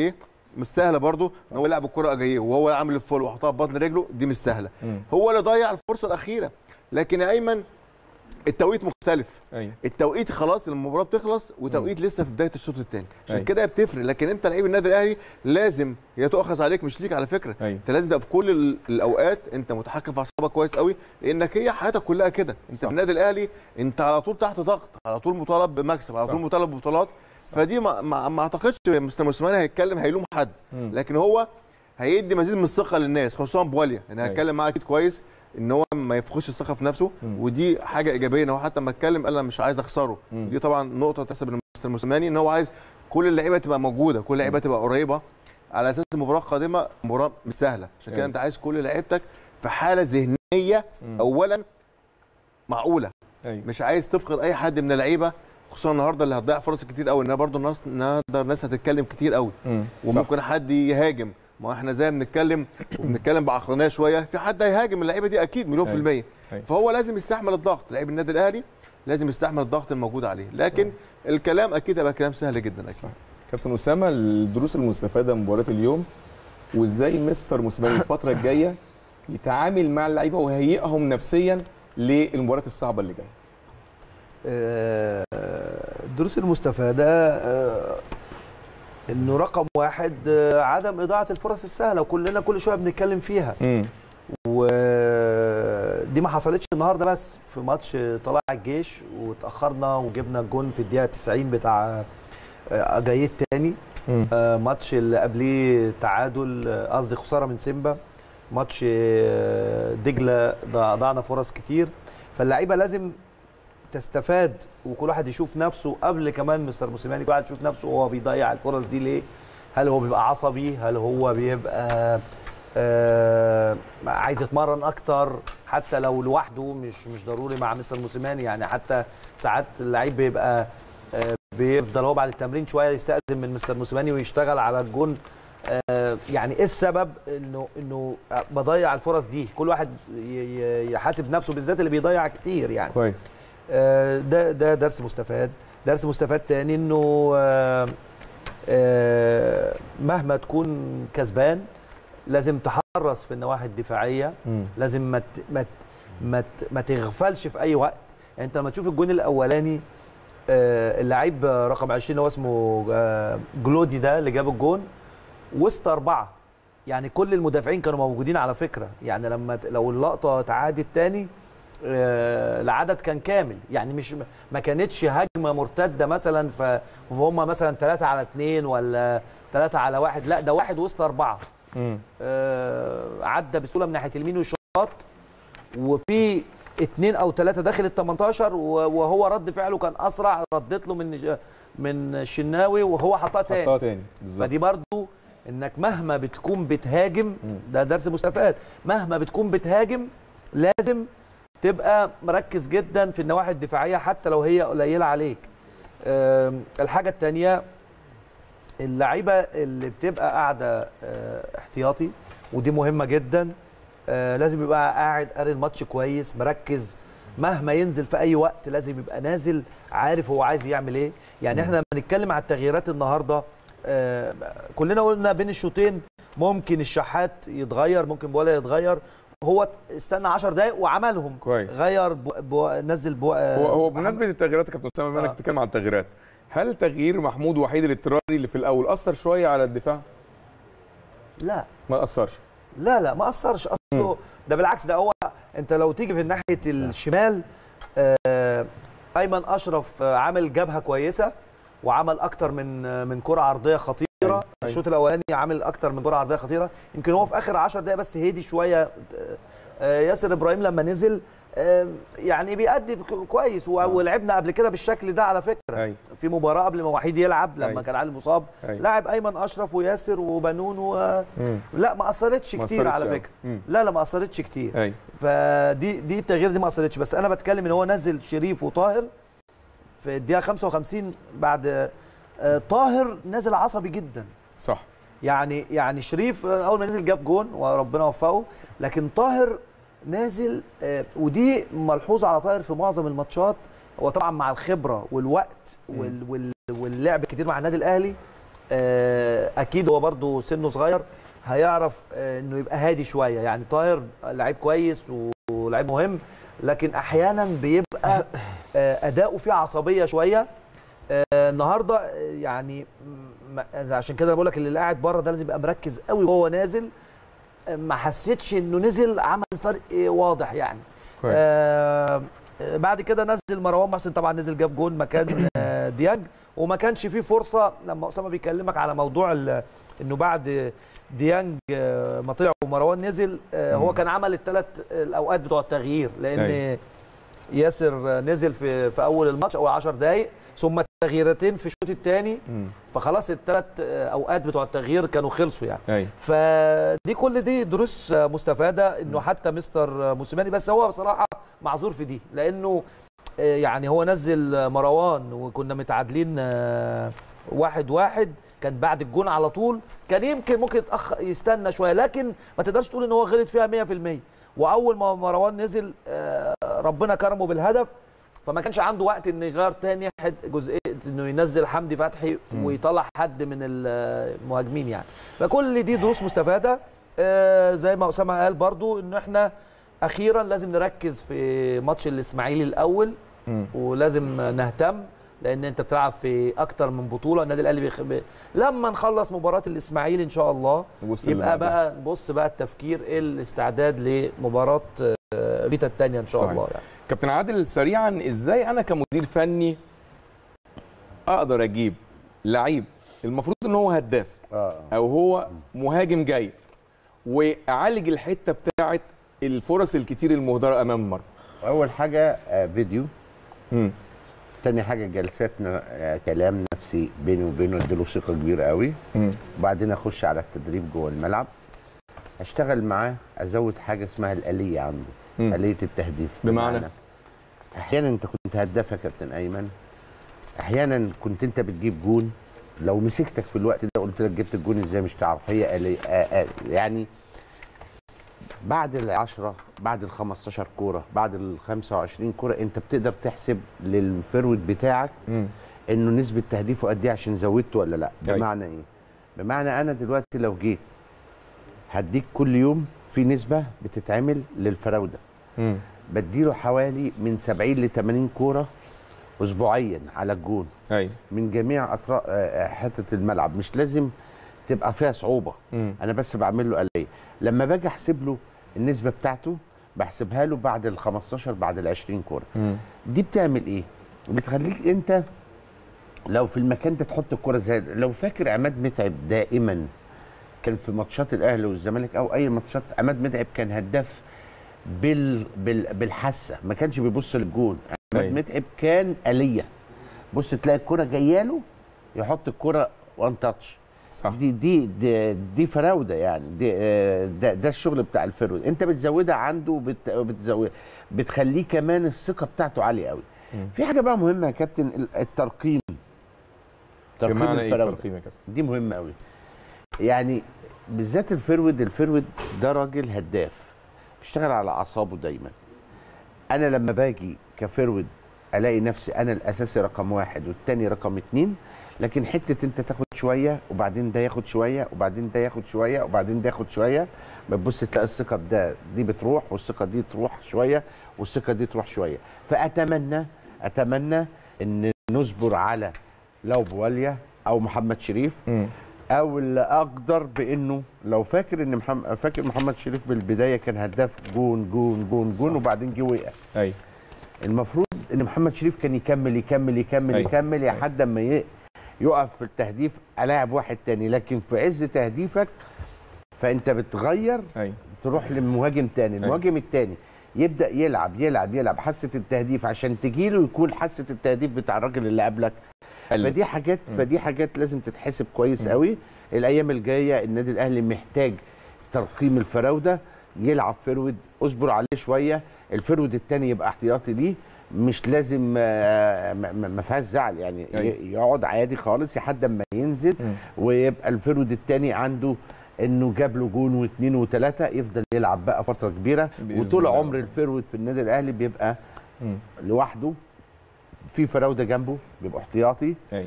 مش سهله برضه ان هو يلعب الكره جايه وهو عامل الفول وحطها ببطن رجله دي مش سهله مم. هو اللي ضيع الفرصه الاخيره لكن يا ايمن التوقيت مختلف ايوه التوقيت خلاص المباراه بتخلص وتوقيت لسه في بدايه الشوط الثاني عشان أيوة. كده بتفرق لكن انت لعيب النادي الاهلي لازم هي تؤخذ عليك مش ليك على فكره أيوة. انت لازم تبقى في كل ال- الاوقات انت متحكم في اعصابك كويس قوي لانك هي حياتك كلها كده انت صح. في النادي الاهلي انت على طول تحت ضغط على طول مطالب بمكسب على صح. طول مطالب ببطولات فدي ما, ما, ما اعتقدش مستر موسيماني هيتكلم هيلوم حد مم. لكن هو هيدي مزيد من الثقه للناس خصوصا بواليا انا أيوة. هتكلم معاه اكيد كويس ان هو ما يفقدش الثقه في نفسه مم. ودي حاجه ايجابيه ان هو حتى لما اتكلم قال انا مش عايز اخسره مم. دي طبعا نقطه تحسب لمستر موسيماني ان هو عايز كل اللعيبه تبقى موجوده كل اللعيبه تبقى قريبه على اساس المباراه القادمه مباراه مش سهله عشان كده أيوة. انت عايز كل لعيبتك في حاله ذهنيه مم. اولا معقوله ايوه مش عايز تفقد اي حد من اللعيبه خصوصا النهارده اللي هتضيع فرص كتير قوي ان برضه الناس النهارده الناس هتتكلم كتير قوي مم. صح. وممكن حد يهاجم ما احنا زي ما بنتكلم وبنتكلم بعقلانيه شويه في حد هيهاجم اللعيبه دي اكيد مليون في أيوة. الميه أيوة. فهو لازم يستحمل الضغط لعيب النادي الاهلي لازم يستحمل الضغط الموجود عليه لكن الكلام اكيد هيبقى كلام سهل جدا اكيد صح. كابتن اسامه الدروس المستفاده من مباراه اليوم وازاي مستر موسيماني الفتره الجايه يتعامل مع اللعيبه ويهيئهم نفسيا للمباريات الصعبه اللي جايه آه، الدروس المستفادة آه، انه رقم واحد آه، عدم اضاعة الفرص السهلة وكلنا كل شوية بنتكلم فيها امم ودي ما حصلتش النهارده بس في ماتش طلائع الجيش واتاخرنا وجبنا الجون في الدقيقه 90 بتاع آه، جايت تاني مم. آه، ماتش اللي قبليه تعادل آه، قصدي خساره من سيمبا ماتش آه، دجله ضع- ضيعنا فرص كتير فاللعيبه لازم تستفاد وكل واحد يشوف نفسه قبل كمان مستر موسيماني كل واحد يشوف نفسه وهو بيضيع الفرص دي ليه هل هو بيبقى عصبي هل هو بيبقى آه عايز يتمرن اكتر حتى لو لوحده مش مش ضروري مع مستر موسيماني يعني حتى ساعات اللعيب بيبقى آه بيفضل هو بعد التمرين شويه يستأذن من مستر موسيماني ويشتغل على الجون آه يعني ايه السبب انه انه بضيع الفرص دي كل واحد ي- ي- يحاسب نفسه بالذات اللي بيضيع كتير يعني كويس آه، ده ده درس مستفاد درس مستفاد تاني انه آه، آه، مهما تكون كسبان لازم تحرص في النواحي الدفاعيه مم. لازم ما ت- ما ت- ما ت- ما تغفلش في اي وقت يعني انت لما تشوف الجون الاولاني آه، اللعيب رقم 20 هو اسمه آه، جلودي ده اللي جاب الجون وسط اربعه يعني كل المدافعين كانوا موجودين على فكره يعني لما ت- لو اللقطه تعادت تاني آه، العدد كان كامل يعني مش ما كانتش هجمه مرتده مثلا ف- فهم مثلا ثلاثة على اثنين ولا ثلاثة على واحد لا ده واحد وسط أربعة مم. آه، عدى بسهولة من ناحية اليمين والشوط وفي اثنين أو ثلاثة داخل ال 18 و- وهو رد فعله كان أسرع ردت له من من الشناوي وهو حطها تاني حطها تاني بالظبط فدي برضو انك مهما بتكون بتهاجم ده درس مستفاد مهما بتكون بتهاجم لازم تبقى مركز جدا في النواحي الدفاعيه حتى لو هي قليله عليك أم، الحاجه الثانيه اللعيبه اللي بتبقى قاعده آه، احتياطي ودي مهمه جدا آه، لازم يبقى قاعد قاري الماتش كويس مركز مهما ينزل في اي وقت لازم يبقى نازل عارف هو عايز يعمل ايه يعني احنا لما نتكلم على التغييرات النهارده آه، كلنا قلنا بين الشوطين ممكن الشحات يتغير ممكن بولا يتغير هو استنى 10 دقايق وعملهم كويس. غير بو بو نزل بو هو هو بمناسبه التغييرات يا كابتن اسامه بما انك آه. بتتكلم عن التغييرات هل تغيير محمود وحيد الاضطراري اللي في الاول اثر شويه على الدفاع؟ لا ما اثرش لا لا ما اثرش اصله ده بالعكس ده هو انت لو تيجي في ناحيه الشمال آه، ايمن اشرف آه، عامل جبهه كويسه وعمل اكتر من آه، من كره عرضيه خطيره الشوط الاولاني عامل اكتر من كره عرضيه خطيره يمكن هو في اخر 10 دقائق بس هدي شويه آه، آه، ياسر ابراهيم لما نزل آه، يعني بيأدي ك- كويس و- ولعبنا قبل كده بالشكل ده على فكره ايوه في مباراه قبل ما وحيد يلعب لما أيوة. كان علي مصاب أيوة. لعب ايمن اشرف وياسر وبنون و... مم. لا ما اثرتش ما كتير أثرتش على أوي. فكره مم. لا لا ما اثرتش كتير ايوه فدي دي التغيير دي ما اثرتش بس انا بتكلم ان هو نزل شريف وطاهر في الدقيقه 55 بعد آه، طاهر نازل عصبي جدا صح يعني يعني شريف آه، اول ما نزل جاب جون وربنا وفقه لكن طاهر نازل آه، ودي ملحوظه على طاهر في معظم الماتشات هو طبعا مع الخبره والوقت وال وال واللعب كتير مع النادي الاهلي آه، اكيد هو برضو سنه صغير هيعرف آه، انه يبقى هادي شويه يعني طاهر لعيب كويس ولعيب مهم لكن احيانا بيبقى آه، اداؤه فيه عصبيه شويه آه، النهارده آه، يعني م- عشان كده بقول لك اللي قاعد بره ده لازم يبقى مركز قوي وهو نازل آه، ما حسيتش انه نزل عمل فرق واضح يعني كويس. آه آه، بعد كده نزل مروان محسن طبعا نزل جاب جون مكان آه، ديانج وما كانش فيه فرصه لما اسامه بيكلمك على موضوع ال- انه بعد ديانج آه، ما طلع ومروان نزل آه، هو مم. كان عمل الثلاث الاوقات بتوع التغيير لان أيوة. ياسر نزل في في اول الماتش اول 10 دقائق ثم تغييرتين في الشوط الثاني مم. فخلاص الثلاث اوقات بتوع التغيير كانوا خلصوا يعني ايوه فدي كل دي دروس مستفاده انه حتى مستر موسيماني بس هو بصراحه معذور في دي لانه آه، يعني هو نزل مروان وكنا متعادلين آه، واحد واحد كان بعد الجون على طول كان يمكن ممكن يتأخ يستنى شويه لكن ما تقدرش تقول ان هو غلط فيها 100% واول ما مروان نزل آه، ربنا كرمه بالهدف فما كانش عنده وقت انه يغير تاني حد جزئيه انه ينزل حمدي فتحي مم. ويطلع حد من المهاجمين يعني فكل دي دروس مستفاده آه، زي ما اسامه قال برضو انه احنا اخيرا لازم نركز في ماتش الاسماعيلي الاول مم. ولازم نهتم لان انت بتلعب في اكتر من بطوله النادي الاهلي بيخ... ب... لما نخلص مباراه الاسماعيلي ان شاء الله نبص اللي يبقى بعدها. بقى نبص بقى التفكير ايه الاستعداد لمباراه آه، فيتا الثانيه ان شاء صحيح. الله يعني كابتن عادل سريعا ازاي انا كمدير فني اقدر اجيب لعيب المفروض ان هو هداف اه او هو مهاجم جاي واعالج الحته بتاعه الفرص الكتير المهدره امام المرمى اول حاجه آه، فيديو مم. تاني حاجه جلسات ن- آه، كلام نفسي بيني وبينه اديله ثقه كبيره قوي مم. وبعدين اخش على التدريب جوه الملعب اشتغل معاه ازود حاجه اسمها الاليه عنده مم. اليه التهديف بمعنى؟ احيانا انت كنت هداف يا كابتن ايمن احيانا كنت انت بتجيب جون لو مسكتك في الوقت ده قلت لك جبت الجون ازاي مش تعرف هي آلية آه آه يعني بعد ال 10 بعد ال 15 كوره بعد ال 25 كوره انت بتقدر تحسب للفرود بتاعك مم. انه نسبه تهديفه قد ايه عشان زودته ولا لا أيوة. بمعنى ايه بمعنى انا دلوقتي لو جيت هديك كل يوم في نسبه بتتعمل للفراوده مم. بديله حوالي من 70 ل 80 كوره اسبوعيا على الجون ايوه من جميع اطراف آه، حته الملعب مش لازم تبقى فيها صعوبه مم. انا بس بعمل له آلية لما باجي احسب له النسبه بتاعته بحسبها له بعد ال 15 بعد ال 20 كوره مم. دي بتعمل ايه بتخليك انت لو في المكان ده تحط الكره زي لو فاكر عماد متعب دائما كان في ماتشات الاهلي والزمالك او اي ماتشات عماد متعب كان هداف بال... بال... بالحاسه ما كانش بيبص للجون عماد أيوة. متعب كان آلية بص تلاقي الكره جايه له يحط الكره وان تاتش صح دي دي دي, دي فراوده يعني دي آه، ده, ده الشغل بتاع الفرود انت بتزودها عنده وبت بتزود بتخليه كمان الثقه بتاعته عاليه قوي مم. في حاجه بقى مهمه يا كابتن ال- الترقيم ترقيم بمعنى ايه الفراوده الترقيم يا كابتن دي مهمه قوي يعني بالذات الفرود الفرود ده راجل هداف بيشتغل على اعصابه دايما انا لما باجي كفرود الاقي نفسي انا الاساسي رقم واحد والتاني رقم اتنين لكن حته انت تاخد شويه وبعدين ده ياخد شويه وبعدين ده ياخد شويه وبعدين ده ياخد شويه بتبص تلاقي الثقه بده دي بتروح والثقه دي تروح شويه والثقه دي تروح شويه فاتمنى اتمنى ان نصبر على لو بواليا او محمد شريف مم. او اللي اقدر بانه لو فاكر ان محمد فاكر محمد شريف بالبدايه كان هداف جون جون جون جون وبعدين جه وقع ايوه المفروض ان محمد شريف كان يكمل يكمل يكمل أيوة. يكمل لحد ما ي- يقف في التهديف الاعب واحد تاني لكن في عز تهديفك فانت بتغير ايوه تروح لمهاجم تاني المهاجم التاني يبدا يلعب يلعب يلعب حاسه التهديف عشان تجيله يكون حاسه التهديف بتاع الراجل اللي قبلك قلت. فدي حاجات فدي حاجات لازم تتحسب كويس قوي الايام الجايه النادي الاهلي محتاج ترقيم الفراوده يلعب فرود اصبر عليه شويه الفرود الثاني يبقى احتياطي ليه مش لازم آه، ما- ما ما فيهاش زعل يعني ي- أيوة. يقعد عادي خالص لحد اما ينزل مم. ويبقى الفرود الثاني عنده انه جاب له جون واثنين وثلاثه يفضل يلعب بقى فتره كبيره بإذن وطول الله. عمر الفرود في النادي الاهلي بيبقى مم. لوحده في فراوده جنبه بيبقى احتياطي ايوه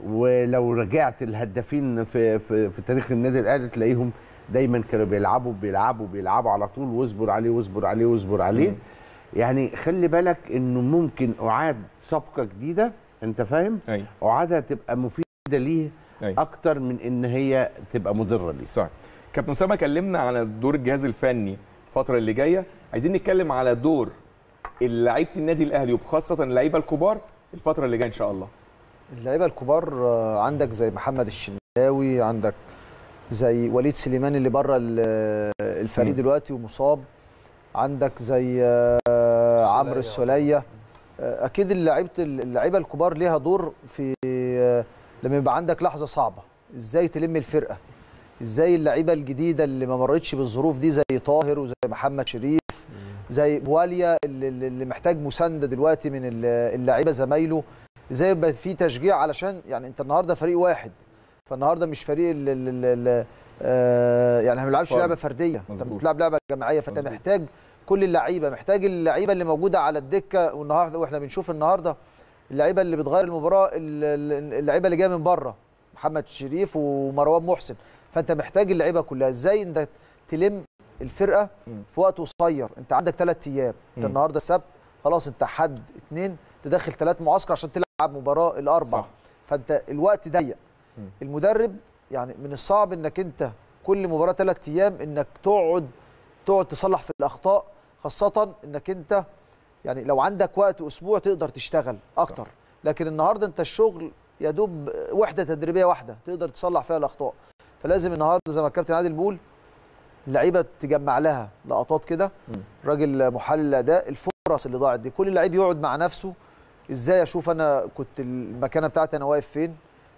ولو رجعت الهدافين في في, في تاريخ النادي الاهلي تلاقيهم دايما كانوا بيلعبوا بيلعبوا بيلعبوا على طول واصبر عليه واصبر عليه واصبر عليه مم. يعني خلي بالك انه ممكن اعاد صفقه جديده انت فاهم ايوه اعادها تبقى مفيده ليه ايوه اكتر من ان هي تبقى مضره ليه صح كابتن اسامه كلمنا على دور الجهاز الفني الفتره اللي جايه عايزين نتكلم على دور لعيبه النادي الاهلي وبخاصه اللعيبه الكبار الفتره اللي جايه ان شاء الله اللعيبه الكبار آه، عندك زي محمد الشناوي عندك زي وليد سليمان اللي بره ال- الفريق مم. دلوقتي ومصاب عندك زي آه، عمرو السوليه آه، اكيد اللعيبه اللعيبه الكبار ليها دور في آه، لما يبقى عندك لحظه صعبه ازاي تلم الفرقه ازاي اللعيبه الجديده اللي ما مرتش بالظروف دي زي طاهر وزي محمد شريف زي بواليا اللي, اللي محتاج مسانده دلوقتي من ال- اللعيبه زمايله ازاي يبقى في تشجيع علشان يعني انت النهارده فريق واحد فالنهارده مش فريق ال ال ال ال آه يعني احنا ما بنلعبش فرد. لعبه فرديه انت مظبوط. بتلعب لعبه جماعيه فانت مظبوط. محتاج كل اللعيبه محتاج اللعيبه اللي موجوده على الدكه والنهارده واحنا بنشوف النهارده اللعيبه اللي بتغير المباراه ال- ال- اللعيبه اللي جايه من بره محمد شريف ومروان محسن فانت محتاج اللعيبه كلها ازاي انت تلم الفرقه مم. في وقت قصير انت عندك ثلاث ايام انت مم. النهارده السبت خلاص انت حد اثنين تدخل ثلاث معسكر عشان تلعب مباراه الاربع صح. فانت الوقت ضيق مم. المدرب يعني من الصعب انك انت كل مباراه ثلاث ايام انك تقعد تقعد تصلح في الاخطاء خاصه انك انت يعني لو عندك وقت اسبوع تقدر تشتغل اكتر لكن النهارده انت الشغل يا دوب وحده تدريبيه واحده تقدر تصلح فيها الاخطاء فلازم النهارده زي ما الكابتن عادل بيقول اللعيبه تجمع لها لقطات كده مم. راجل محلل الاداء الفرص اللي ضاعت دي كل لعيب يقعد مع نفسه ازاي اشوف انا كنت المكانه بتاعتي انا واقف فين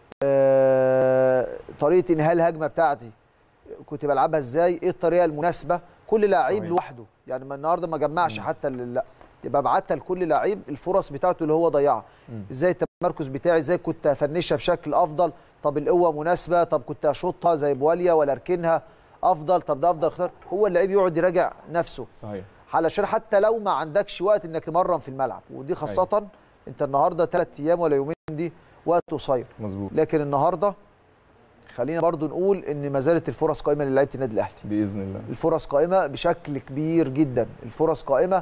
آه، طريقه انهاء الهجمه بتاعتي كنت بلعبها ازاي ايه الطريقه المناسبه كل لعيب صحيح. لوحده يعني ما النهارده ما جمعش حتى ال- لا يبقى بعت لكل لعيب الفرص بتاعته اللي هو ضيعها مم. ازاي التمركز بتاعي ازاي كنت افنشها بشكل افضل طب القوه مناسبه طب كنت اشوطها زي بواليا ولا اركنها افضل طب ده افضل اختار هو اللعيب يقعد يراجع نفسه صحيح علشان حتى لو ما عندكش وقت انك تمرن في الملعب ودي خاصه انت النهارده ثلاث ايام ولا يومين دي وقت قصير مظبوط لكن النهارده خلينا برضو نقول ان ما زالت الفرص قائمه للعيبه النادي الاهلي باذن الله الفرص قائمه بشكل كبير جدا الفرص قائمه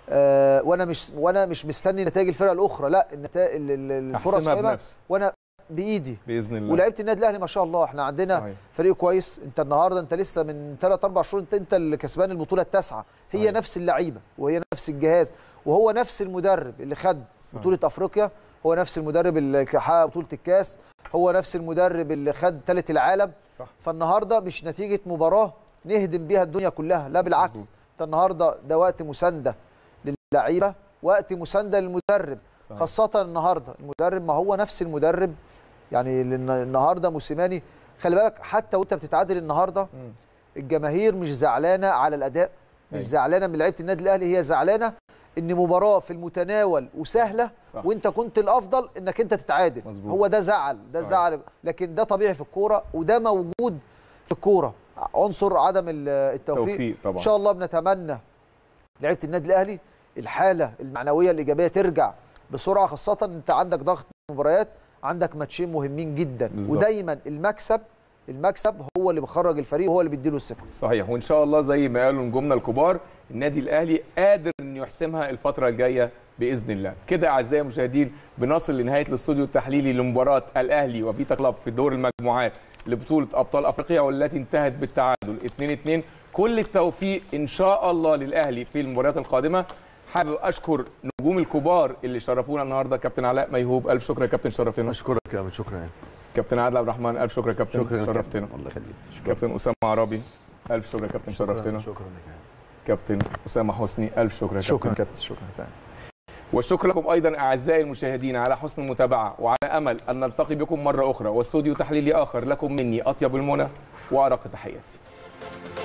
آه وانا مش وانا مش مستني نتائج الفرق الاخرى لا النتائج الفرص أحسمها قائمه بنفسي. وانا بايدي باذن الله ولعيبه النادي الاهلي ما شاء الله احنا عندنا صحيح. فريق كويس انت النهارده انت لسه من 3 4 شهور انت انت اللي كسبان البطوله التاسعه هي صحيح. نفس اللعيبه وهي نفس الجهاز وهو نفس المدرب اللي خد صحيح. بطوله افريقيا هو نفس المدرب اللي حقق بطوله الكاس هو نفس المدرب اللي خد ثالث العالم صح. فالنهارده مش نتيجه مباراه نهدم بيها الدنيا كلها لا بالعكس مظبوط. انت النهارده ده وقت مسانده للعيبه وقت مسانده للمدرب صحيح. خاصه النهارده المدرب ما هو نفس المدرب يعني لأن النهارده موسيماني خلي بالك حتى وانت بتتعادل النهارده مم. الجماهير مش زعلانه على الاداء مش أيوة. زعلانه من لعيبه النادي الاهلي هي زعلانه ان مباراه في المتناول وسهله صح. وانت كنت الافضل انك انت تتعادل مظبوط. هو ده زعل ده صحيح. زعل لكن ده طبيعي في الكوره وده موجود في الكوره عنصر عدم ال- التوفيق توفيق طبعا ان شاء الله بنتمنى لعيبه النادي الاهلي الحاله المعنويه الايجابيه ترجع بسرعه خاصه انت عندك ضغط مباريات عندك ماتشين مهمين جدا بالظبط. ودايما المكسب المكسب هو اللي بيخرج الفريق وهو اللي بيديله الثقه صحيح وان شاء الله زي ما قالوا نجومنا الكبار النادي الاهلي قادر انه يحسمها الفتره الجايه باذن الله كده اعزائي المشاهدين بنصل لنهايه الاستوديو التحليلي لمباراه الاهلي وفيتا كلاب في دور المجموعات لبطوله ابطال افريقيا والتي انتهت بالتعادل 2-2 كل التوفيق ان شاء الله للاهلي في المباريات القادمه حابب اشكر نجوم الكبار اللي شرفونا النهارده كابتن علاء ميهوب الف شكر يا كابتن شرفتنا اشكرك يا من شكرا يعني كابتن عادل عبد الرحمن الف شكر يا كابتن شكرا يا شرفتنا كابتن. الله يخليك شكرا. كابتن اسامه عربي الف شكر يا كابتن شرفتنا شكرا لك كابتن اسامه حسني الف شكر يا شكرا كابتن كابتن شكرا تاني والشكر لكم ايضا اعزائي المشاهدين على حسن المتابعه وعلى امل ان نلتقي بكم مره اخرى واستوديو تحليلي اخر لكم مني اطيب المنى وارق تحياتي